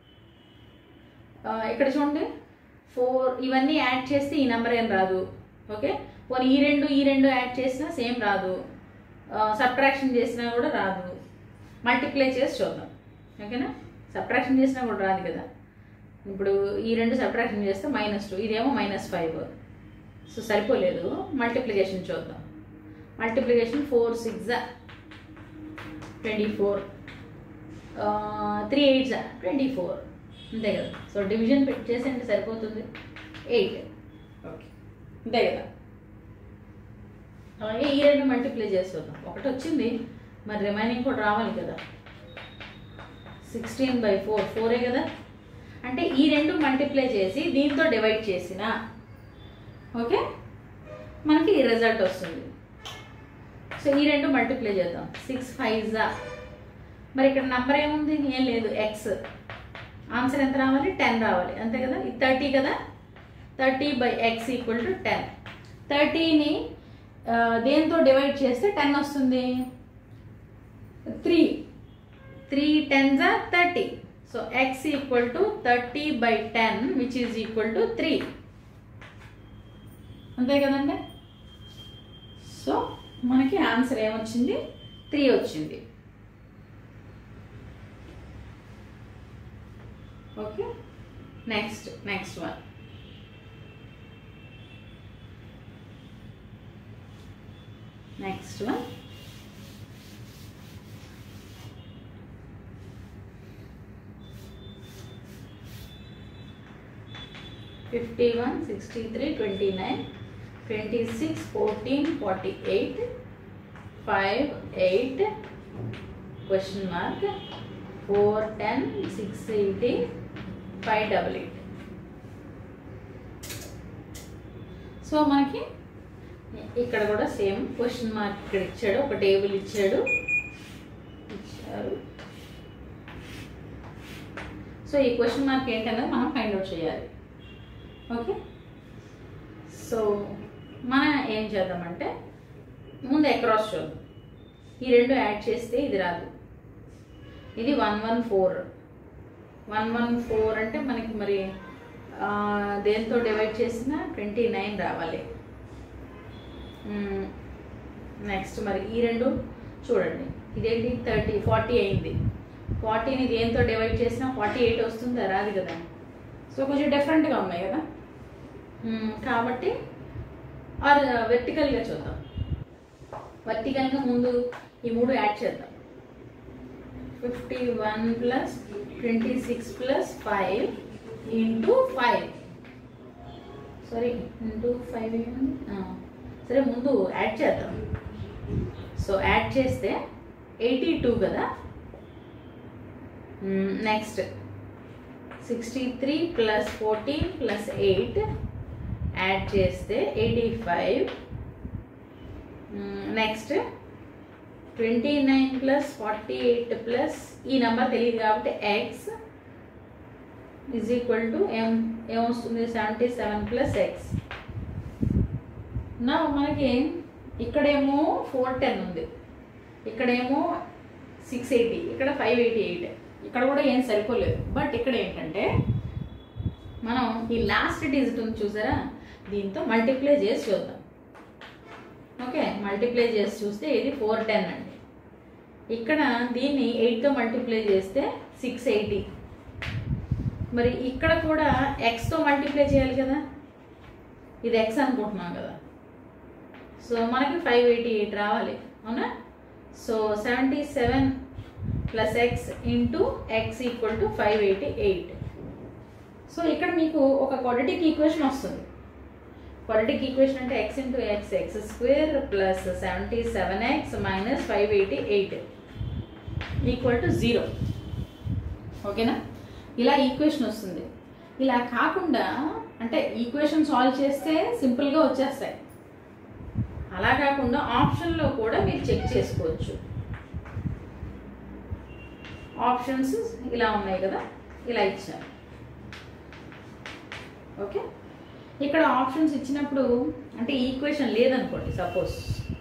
ఇక్కడ చూడండి ఫోర్ ఇవన్నీ యాడ్ చేస్తే ఈ నెంబర్ ఏం రాదు ఓకే పోనీ ఈ రెండు ఈ రెండు యాడ్ చేసినా సేమ్ రాదు సబ్ట్రాక్షన్ చేసినా కూడా రాదు మల్టిప్లై చేసి చూద్దాం ఓకేనా సబ్ట్రాక్షన్ చేసినా కూడా రాదు కదా ఇప్పుడు ఈ రెండు సబ్ట్రాక్షన్ చేస్తే మైనస్ టూ ఇదేమో మైనస్ ఫైవ్ సో సరిపోలేదు మల్టిప్లికేషన్ చూద్దాం multiplication four six twenty four three eights twenty four అంతే కదా సో డివిజన్ పెట్టి చేసేయండి సరిపోతుంది ఎయిట్ ఓకే అంతే కదా అలాగే ఈ రెండు మల్టిప్లై చేసేద్దాం ఒకటి వచ్చింది మరి రిమైనింగ్ కూడా రావాలి కదా సిక్స్టీన్ బై ఫోర్ ఫోరే కదా అంటే ఈ రెండు మల్టిప్లై చేసి దీంతో డివైడ్ చేసిన ఓకే మనకి ఈ రిజల్ట్ వస్తుంది సో ఈ రెండు మల్టిప్లై చేద్దాం సిక్స్ ఫైవ్ జా మరి ఇక్కడ నంబర్ ఏముంది ఏం లేదు ఎక్స్ ఆన్సర్ ఎంత రావాలి టెన్ రావాలి అంతే కదా ఇది థర్టీ కదా thirty by x equal to ten థర్టీని దేంతో డివైడ్ చేస్తే టెన్ వస్తుంది త్రీ త్రీ టెన్ జా thirty so X equal to thirty by ten which is equal to three అంతే కదండి సో మనకి ఆన్సర్ ఏమొచ్చింది త్రీ వచ్చింది okay next next one next one fifty one sixty three twenty nine twenty six fourteen forty eight five eight question mark four ten six eighty five double eight so మనకి ఇక్కడ కూడా సేమ్ క్వశ్చన్ మార్క్ ఇక్కడ ఇచ్చాడు ఒక టేబుల్ ఇచ్చాడు ఇచ్చారు సో ఈ క్వశ్చన్ మార్క్ ఏంటనేది మనం ఫైండ్ అవుట్ చేయాలి ఓకే సో మనం ఏం చేద్దామంటే ముందు అక్రాస్ చూద్దాం ఈ రెండు యాడ్ చేస్తే ఇది రాదు ఇది one one four one one four అంటే మనకి మరి ఆ, దేంతో డివైడ్ చేసినా ట్వంటీ నైన్ రావాలి నెక్స్ట్ మరి ఈ రెండు చూడండి ఇదేంటి థర్టీ ఫార్టీ అయింది ఫార్టీని దేంతో డివైడ్ చేసినా ఫార్టీ ఎయిట్ వస్తుందా రాదు కదా సో కొంచెం డిఫరెంట్గా ఉన్నాయి కదా మ్మ్, కాబట్టి ఆర్ వెర్టికల్గా చూద్దాం వర్టికల్గా ముందు ఈ మూడు యాడ్ చేద్దాం fifty one plus twenty six plus five into five sorry into five ఏముంది ఆ, సరే ముందు యాడ్ చేద్దాం సో యాడ్ చేస్తే ఎయిటీ టూ కదా next sixty three plus fourteen plus eight add చేస్తే eighty five next twenty nine plus forty eight plus ఈ నెంబర్ తెలియదు కాబట్టి x is equal to um ఏమొస్తుంది సెవెంటీ సెవెన్ ప్లస్ ఎక్స్ నా మనకి ఇక్కడేమో ఫోర్ టెన్ ఉంది ఇక్కడేమో సిక్స్ ఎయిటీ ఇక్కడ ఫైవ్ ఎయిటీ ఎయిట్ ఇక్కడ కూడా ఏం సరిపోలేదు బట్ ఇక్కడ ఏంటంటే మనం ఈ లాస్ట్ డిజిట్ ఉంది చూసారా దీంతో మల్టిప్లై చేసి చూద్దాం ఓకే మల్టిప్లై చేసి చూస్తే ఇది ఫోర్ టెన్ అండి ఇక్కడ దీన్ని ఎయిట్తో మల్టిప్లై చేస్తే సిక్స్ ఎయిటీ మరి ఇక్కడ కూడా ఎక్స్తో మల్టిప్లై చేయాలి కదా ఇది ఎక్స్ అనుకుంటున్నాం కదా సో మనకి ఫైవ్ ఎయిటీ ఎయిట్ రావాలి అవునా so seventy seven plus x into X equal to five eighty eight so ఇక్కడ మీకు ఒక క్వాడ్రటిక్ ఈక్వేషన్ వస్తుంది క్వాడ్రటిక్ ఈక్వేషన్ అంటే x into x x square plus seventy seven x minus five eighty eight equal to zero ఓకేనా ఇలా ఈక్వేషన్ వస్తుంది ఇలా కాకుండా అంటే ఈక్వేషన్ సాల్వ్ చేస్తే సింపుల్గా వచ్చేస్తాయి అలా కాకుండా ఆప్షన్లో కూడా మీరు చెక్ చేసుకోవచ్చు ఆప్షన్స్ ఇలా ఉన్నాయి కదా ఇలా ఇచ్చారు ఓకే ఇక్కడ ఆప్షన్స్ ఇచ్చినప్పుడు అంటే ఈక్వేషన్ లేదనుకోండి సపోజ్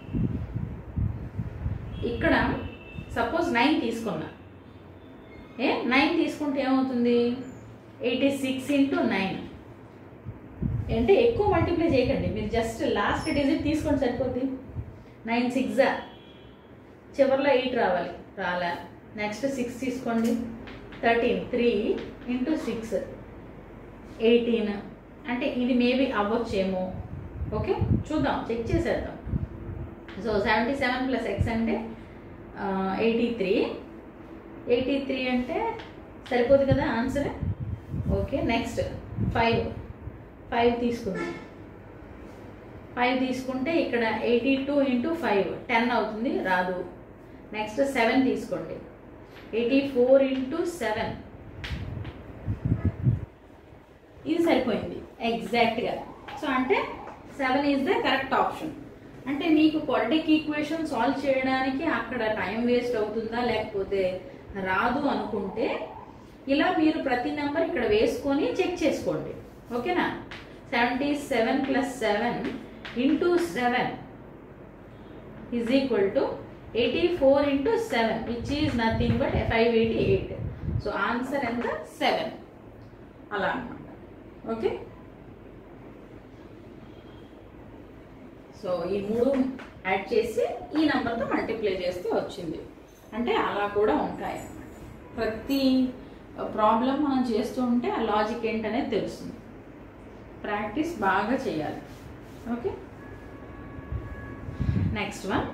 ఇక్కడ సపోజ్ నైన్ తీసుకున్నా ఏ నైన్ తీసుకుంటే ఏమవుతుంది ఎయిటీ సిక్స్ ఇంటూ నైన్ అంటే ఎక్కువ మల్టిప్లై చేయకండి మీరు జస్ట్ లాస్ట్ డిజిట్ తీసుకోండి సరిపోద్ది నైన్ సిక్స్ చివరిలో ఎయిట్ రావాలి రాలే నెక్స్ట్ సిక్స్ తీసుకోండి thirteen three into six eighteen అంటే ఇది మేబీ అవ్వచ్చేమో ఓకే చూద్దాం చెక్ చేసేద్దాం so seventy seven plus x అంటే ఎయిటీ త్రీ ఎయిటీ త్రీ అంటే సరిపోదు కదా answer okay next five five తీసుకుందాం ఫైవ్ తీసుకుంటే ఇక్కడ eighty two into five ten అవుతుంది రాదు నెక్స్ట్ సెవెన్ తీసుకోండి ఎయిటీ ఫోర్ ఇంటూ సెవెన్ ఇది సరిపోయింది ఎగ్జాక్ట్గా సో అంటే seven is the correct option అంటే మీకు క్వాడ్రిక్ ఈక్వేషన్ సాల్వ్ చేయడానికి అక్కడ టైం వేస్ట్ అవుతుందా లేకపోతే రాదు అనుకుంటే ఇలా మీరు ప్రతి నెంబర్ ఇక్కడ వేసుకొని చెక్ చేసుకోండి ఓకేనా seventy seven plus seven into seven is equal to eighty four into seven which is nothing but five eighty eight so answer ఎంత సెవెన్ అలా అనమాట ఓకే సో ఈ మూడు యాడ్ చేసి ఈ నెంబర్తో మల్టిప్లై చేస్తే వచ్చింది అంటే అలా కూడా ఉంటాయి అన్నమాట ప్రతి ప్రాబ్లం మనం చేస్తూ ఉంటే ఆ లాజిక్ ఏంటనేది తెలుస్తుంది ప్రాక్టీస్ బాగా చేయాలి okay next one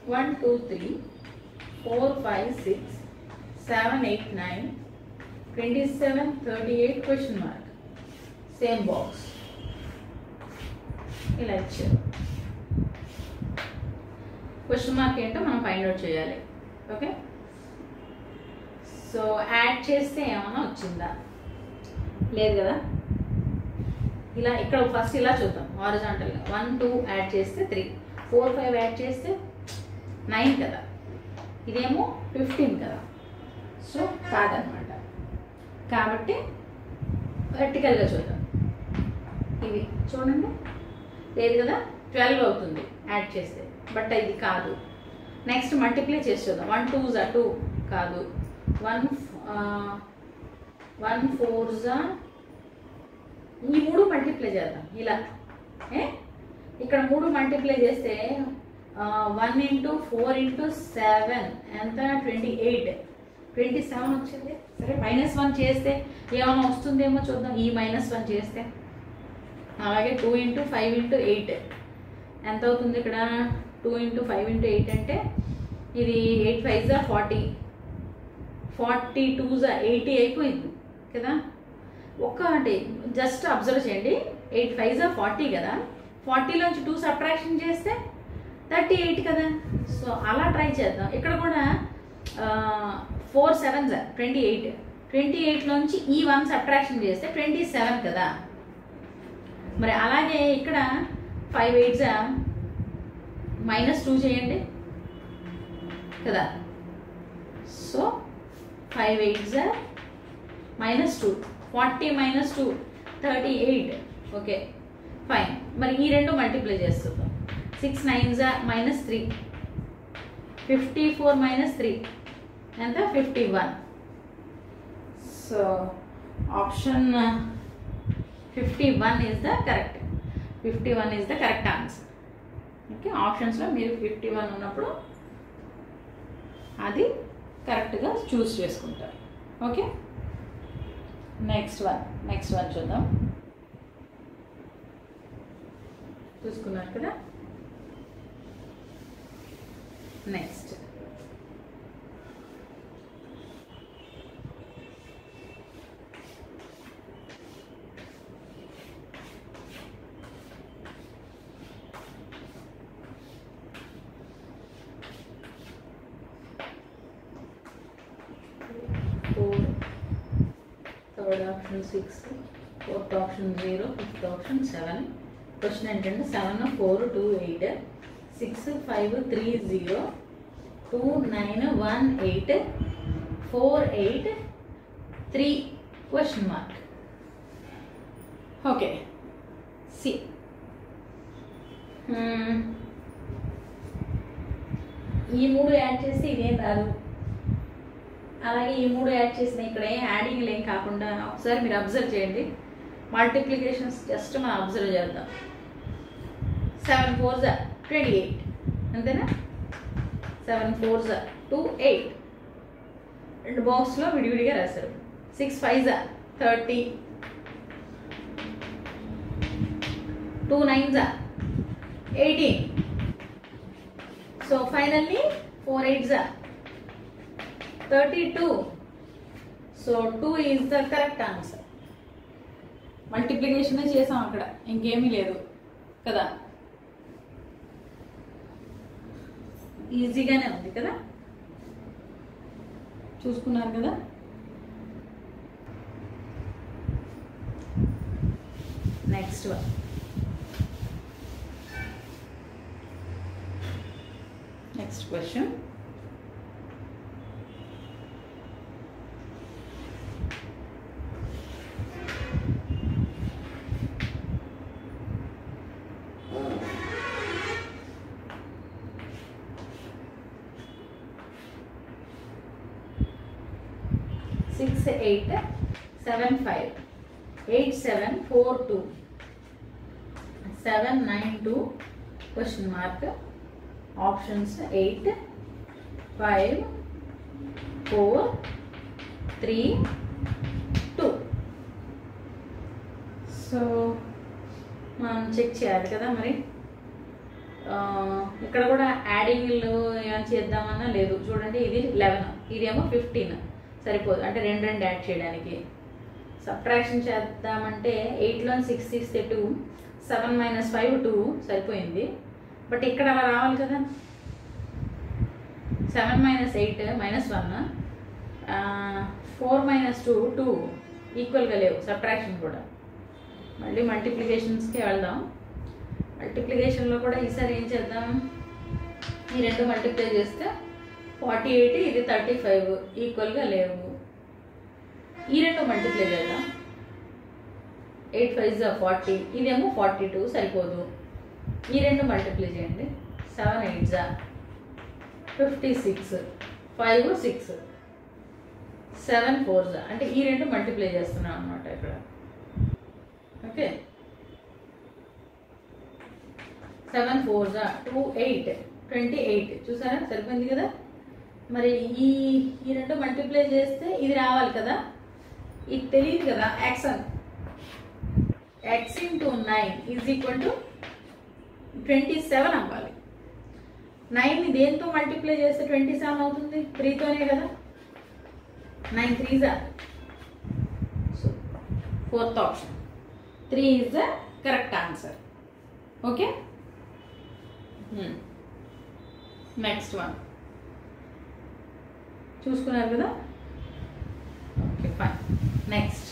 one two three four five six seven eight nine twenty seven thirty eight question mark same box ఇలా ఇచ్చారు క్వశ్చన్ మార్క్ ఏంటో మనం ఫైండ్ అవుట్ చేయాలి ఓకే సో యాడ్ చేస్తే ఏమైనా వచ్చిందా లేదు కదా ఇలా ఇక్కడ ఫస్ట్ ఇలా చూద్దాం హారిజాంటల్గా వన్ టూ యాడ్ చేస్తే త్రీ ఫోర్ ఫైవ్ యాడ్ చేస్తే నైన్ కదా ఇదేమో ఫిఫ్టీన్ కదా సో కాదనమాట కాబట్టి వర్టికల్గా చూద్దాం ఇవి చూడండి లేదు కదా ట్వెల్వ్ అవుతుంది యాడ్ చేస్తే బట్ ఇది కాదు నెక్స్ట్ మల్టిప్లై చేసి చూద్దాం వన్ టూ జా టూ కాదు వన్ వన్ ఫోర్ జా ఈ మూడు మల్టిప్లై చేద్దాం ఇలా ఏ ఇక్కడ మూడు మల్టిప్లై చేస్తే one into four into seven ఎంత ట్వంటీ ఎయిట్ ట్వంటీ సెవెన్ వచ్చింది సరే మైనస్ వన్ చేస్తే ఏమైనా వస్తుందేమో చూద్దాం ఈ మైనస్ వన్ చేస్తే అలాగే two into five into eight ఎంత అవుతుంది ఇక్కడ two into five into eight అంటే ఇది ఎయిట్ ఫైవ్ జా ఫార్టీ ఫార్టీ టూ జా ఎయిటీ అయిపోయింది కదా ఒక్క అంటే జస్ట్ అబ్జర్వ్ చేయండి ఎయిట్ ఫైవ్ జా ఫార్టీ కదా ఫార్టీలోంచి టూ సబ్ట్రాక్షన్ చేస్తే థర్టీ ఎయిట్ కదా సో అలా ట్రై చేద్దాం ఇక్కడ కూడా ఫోర్ సెవెన్ జా ట్వంటీ ఎయిట్ ట్వంటీ ఎయిట్లోంచి ఈ వన్ సబ్ట్రాక్షన్ చేస్తే ట్వంటీ సెవెన్ కదా మరి అలాగే ఇక్కడ ఫైవ్ ఎయిట్ జా మైనస్ టూ చేయండి కదా సో ఫైవ్ ఎయిట్ జా minus two forty minus two thirty eight okay fine మరి ఈ రెండు మల్టిప్లై చేస్తున్నాం సిక్స్ నైన్ జా minus three fifty four minus three ఎంత fifty one so option fifty one is the correct fifty one is the correct answer okay ఆప్షన్స్లో మీరు ఫిఫ్టీ వన్ ఉన్నప్పుడు అది కరెక్ట్గా చూస్ చేసుకుంటారు okay next one next one చూద్దాం చూసుకున్నారు కదా next four third option six fourth option zero fifth option seven question ఏంటంటే seven four two eight six five three zero two nine one eight four eight three question mark okay see ఈ మూడు యాడ్ చేస్తే ఇదేం రాదు అలాగే ఈ మూడు యాడ్ చేసిన ఇక్కడ ఏం యాడింగ్ ఏం కాకుండా ఒకసారి మీరు అబ్జర్వ్ చేయండి మల్టిప్లికేషన్స్ జస్ట్ మనం అబ్జర్వ్ చేద్దాం సెవెన్ ఫోర్ జా ట్వంటీ ఎయిట్ అంతేనా సెవెన్ ఫోర్ జా టూ ఎయిట్ రెండు బాక్స్లో విడివిడిగా రాశారు సిక్స్ ఫైవ్ జా థర్టీ టూ నైన్ జా eighteen so finally four eight జా thirty two so two is the correct answer multiplication చేసాం అక్కడ ఇంకేమీ లేదు కదా ఈజీగానే ఉంది కదా చూసుకున్నారు కదా next one next question six eight seven five eight seven four two seven nine two question mark options eight five four three two so మనం చెక్ చేయాలి కదా మరి ఇక్కడ కూడా యాడింగ్ ఏమైనా చేద్దామన్నా లేదు చూడండి ఇది లెవెన్ ఇదేమో ఫిఫ్టీన్ సరిపోదు అంటే రెండు రెండు యాడ్ చేయడానికి సబ్ట్రాక్షన్ చేద్దామంటే ఎయిట్లో సిక్స్ తీస్తే two seven minus five two సరిపోయింది బట్ ఇక్కడ అలా రావాలి కదా seven minus eight minus one four minus two two ఈక్వల్గా లేవు సబ్ట్రాక్షన్ కూడా మళ్ళీ మల్టిప్లికేషన్స్కి వెళ్దాం మల్టిప్లికేషన్లో కూడా ఈసారి ఏం చేద్దాం ఈ రెండు మల్టిప్లై చేస్తే ఫార్టీ ఎయిట్ ఇది థర్టీ ఫైవ్ ఈక్వల్గా లేవు ఈ రెండు మల్టిప్లై చేద్దాం ఎయిట్ ఫైవ్ జా ఫార్టీ ఇదేమో ఫార్టీ టూ సరిపోదు ఈ రెండు మల్టిప్లై చేయండి సెవెన్ ఎయిట్ జా fifty six five six seven four జా అంటే ఈ రెండు మల్టిప్లై చేస్తున్నాం అనమాట ఇక్కడ ఓకే సెవెన్ ఫోర్ జా టూ ఎయిట్ ట్వంటీ ఎయిట్ చూసారా సరిపోయింది కదా మరి ఈ ఈ రెండు మల్టిప్లై చేస్తే ఇది రావాలి కదా ఇది తెలియదు కదా ఎక్స్ అని x into nine is equal to twenty seven అవ్వాలి నైన్ని దేంతో మల్టిప్లై చేస్తే ట్వంటీ సెవెన్ అవుతుంది త్రీతోనే కదా నైన్ త్రీ జా so fourth option three is the correct answer okay next one చూసుకున్నారు కదా okay fine next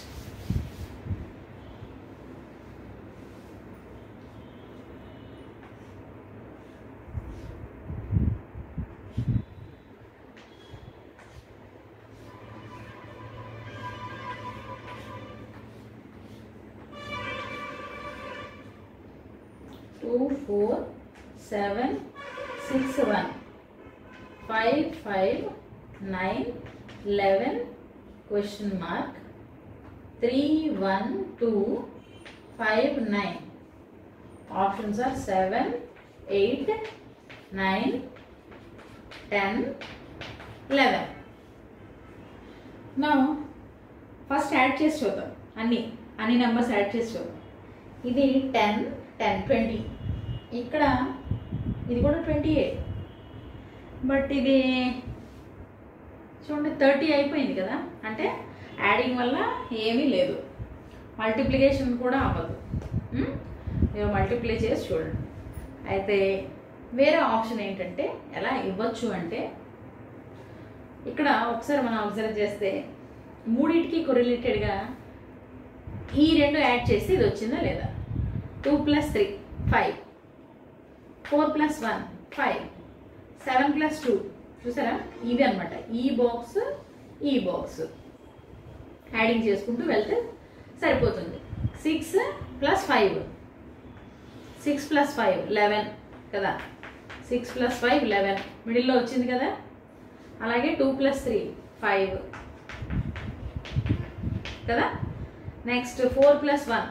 two four seven six one five five nine eleven question mark three one two five nine options are seven eight nine ten eleven నా ఫస్ట్ యాడ్ చేసి చూద్దాం అన్ని అన్ని నెంబర్స్ యాడ్ చేసి చూద్దాం ఇది టెన్ టెన్ ట్వంటీ ఇక్కడ ఇది కూడా ట్వంటీ ఎయిట్ బట్ ఇది చూడండి థర్టీ అయిపోయింది కదా అంటే యాడింగ్ వల్ల ఏమీ లేదు మల్టిప్లికేషన్ కూడా అవ్వదు ఉమ్? మీరు మల్టిప్లై చేసి చూడండి అయితే వేరే ఆప్షన్ ఏంటంటే ఎలా ఇవ్వచ్చు అంటే ఇక్కడ ఒకసారి మనం అబ్జర్వ్ చేస్తే మూడింటికి కొరిలేటెడ్గా ఈ రెండు యాడ్ చేసి ఇది వచ్చిందా లేదా two plus three five four plus one five seven plus two చూసారా ఇవి అనమాట ఈ బాక్స్ ఈ బాక్స్ యాడింగ్ చేసుకుంటూ వెళ్తే సరిపోతుంది six plus five six plus five eleven కదా సిక్స్ ప్లస్ ఫైవ్ లెవెన్ మిడిల్లో వచ్చింది కదా అలాగే టూ ప్లస్ త్రీ ఫైవ్ కదా next four plus one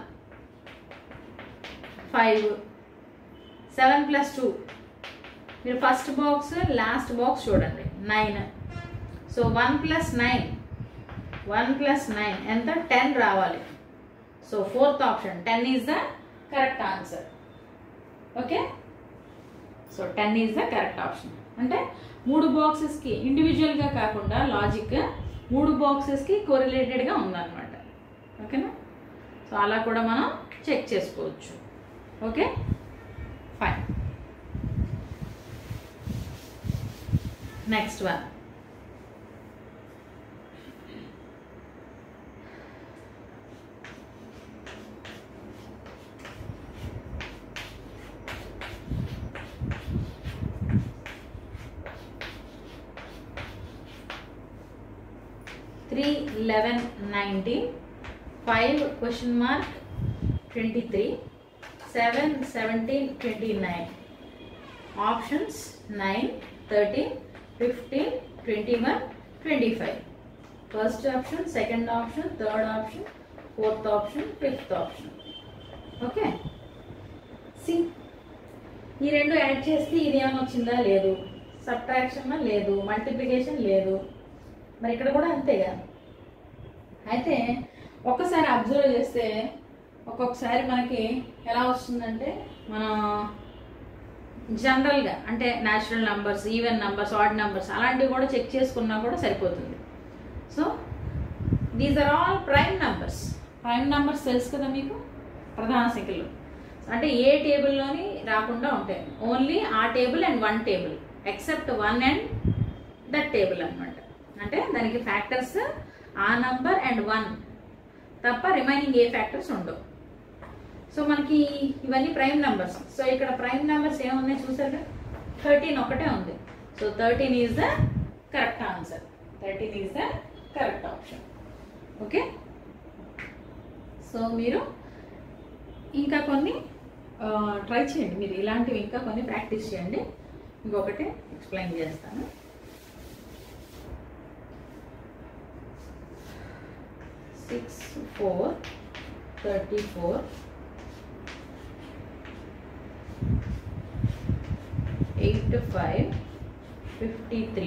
five seven plus two మీరు ఫస్ట్ బాక్స్ లాస్ట్ బాక్స్ చూడండి nine so one plus nine one plus nine ఎంత టెన్ రావాలి so fourth option ten is the correct answer okay so ten is the correct option అంటే మూడు బాక్సెస్కి ఇండివిజువల్గా కాకుండా లాజిక్ మూడు బాక్సెస్కి కోరిలేటెడ్గా ఉందన్నమాట ఓకేనా సో అలా కూడా మనం చెక్ చేసుకోవచ్చు okay fine next one three eleven nineteen five question mark twenty three seven seventeen twenty nine options nine thirteen fifteen twenty one twenty five first option second option third option fourth option fifth option okay see ఈ రెండు యాడ్ చేస్తే ఇది ఏమైనా వచ్చిందా లేదు సబ్ట్రాక్షన్ లేదు మల్టిప్లికేషన్ లేదు మరి ఇక్కడ కూడా అంతేగా అయితే ఒక్కసారి అబ్జర్వ్ చేస్తే ఒక్కొక్కసారి మనకి ఎలా వస్తుందంటే మనం జనరల్గా అంటే natural numbers even numbers odd numbers అలాంటివి కూడా చెక్ చేసుకున్నా కూడా సరిపోతుంది so these are all prime numbers prime numbers తెలుసు కదా మీకు ప్రధాన సంఖ్యలు అంటే ఏ టేబుల్లోని రాకుండా ఉంటాయి ఓన్లీ ఆ table and one table except one and that table అనమాట అంటే దానికి ఫ్యాక్టర్స్ ఆ నంబర్ అండ్ వన్ తప్ప రిమైనింగ్ ఏ ఫ్యాక్టర్స్ ఉండవు సో మనకి ఇవన్నీ ప్రైమ్ నంబర్స్ సో ఇక్కడ ప్రైమ్ నంబర్స్ ఏమున్నాయి చూసారు థర్టీన్ ఒకటే ఉంది so thirteen is the correct answer thirteen is the correct option okay so మీరు ఇంకా కొన్ని ట్రై చేయండి మీరు ఇలాంటివి ఇంకా కొన్ని ప్రాక్టీస్ చేయండి ఇంకొకటి ఎక్స్ప్లెయిన్ చేస్తాను six four thirty four eight five fifty three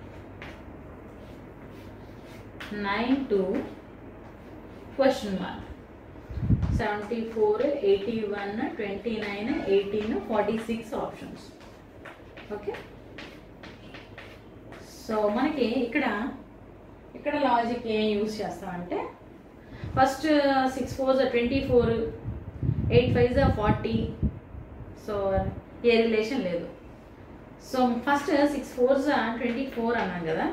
nine two question mark seventy four eighty one twenty nine eighteen forty six options okay so మనకి ఇక్కడ ఇక్కడ లాజిక్ ఏం యూస్ చేస్తామంటే first six four twenty four eight five forty so ఏ రిలేషన్ లేదు so first six four twenty four అన్నాం కదా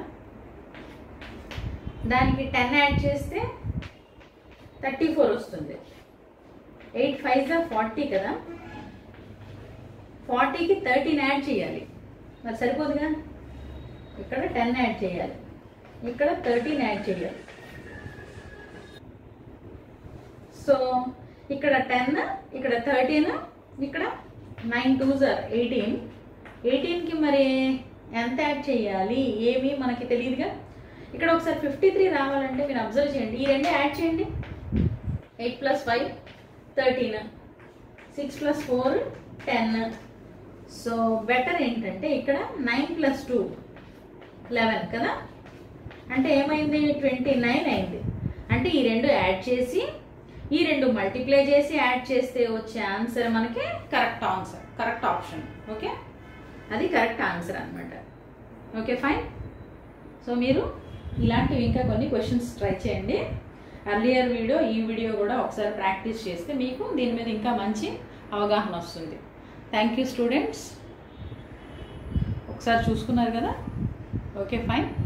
దానికి టెన్ యాడ్ చేస్తే థర్టీ ఫోర్ వస్తుంది ఎయిట్ ఫైవ్ జా ఫార్టీ కదా ఫార్టీకి థర్టీన్ యాడ్ చేయాలి మరి సరిపోదుగా ఇక్కడ టెన్ యాడ్ చేయాలి ఇక్కడ థర్టీన్ యాడ్ చేయాలి సో ఇక్కడ టెన్ ఇక్కడ థర్టీన్ ఇక్కడ నైన్ టూ జార్ ఎయిటీన్ ఎయిటీన్కి మరి ఎంత యాడ్ చేయాలి ఏమి మనకి తెలియదుగా ఇక్కడ ఒకసారి ఫిఫ్టీ త్రీ రావాలంటే మీరు అబ్జర్వ్ చేయండి ఈ రెండే యాడ్ చేయండి eight plus five thirteen six plus four ten so better ఏంటంటే ఇక్కడ నైన్ ప్లస్ టూ లెవెన్ కదా అంటే ఏమైంది ట్వంటీ నైన్ అయింది అంటే ఈ రెండు యాడ్ చేసి ఈ రెండు మల్టిప్లై చేసి యాడ్ చేస్తే వచ్చే ఆన్సర్ మనకి correct answer correct option okay అది కరెక్ట్ ఆన్సర్ అనమాట ఓకే ఫైన్ సో మీరు ఇలాంటివి ఇంకా కొన్ని క్వశ్చన్స్ ట్రై చేయండి అర్లియర్ వీడియో ఈ వీడియో కూడా ఒకసారి ప్రాక్టీస్ చేస్తే మీకు దీని మీద ఇంకా మంచి అవగాహన వస్తుంది థ్యాంక్ యూ స్టూడెంట్స్ ఒకసారి చూసుకున్నారు కదా ఓకే ఫైన్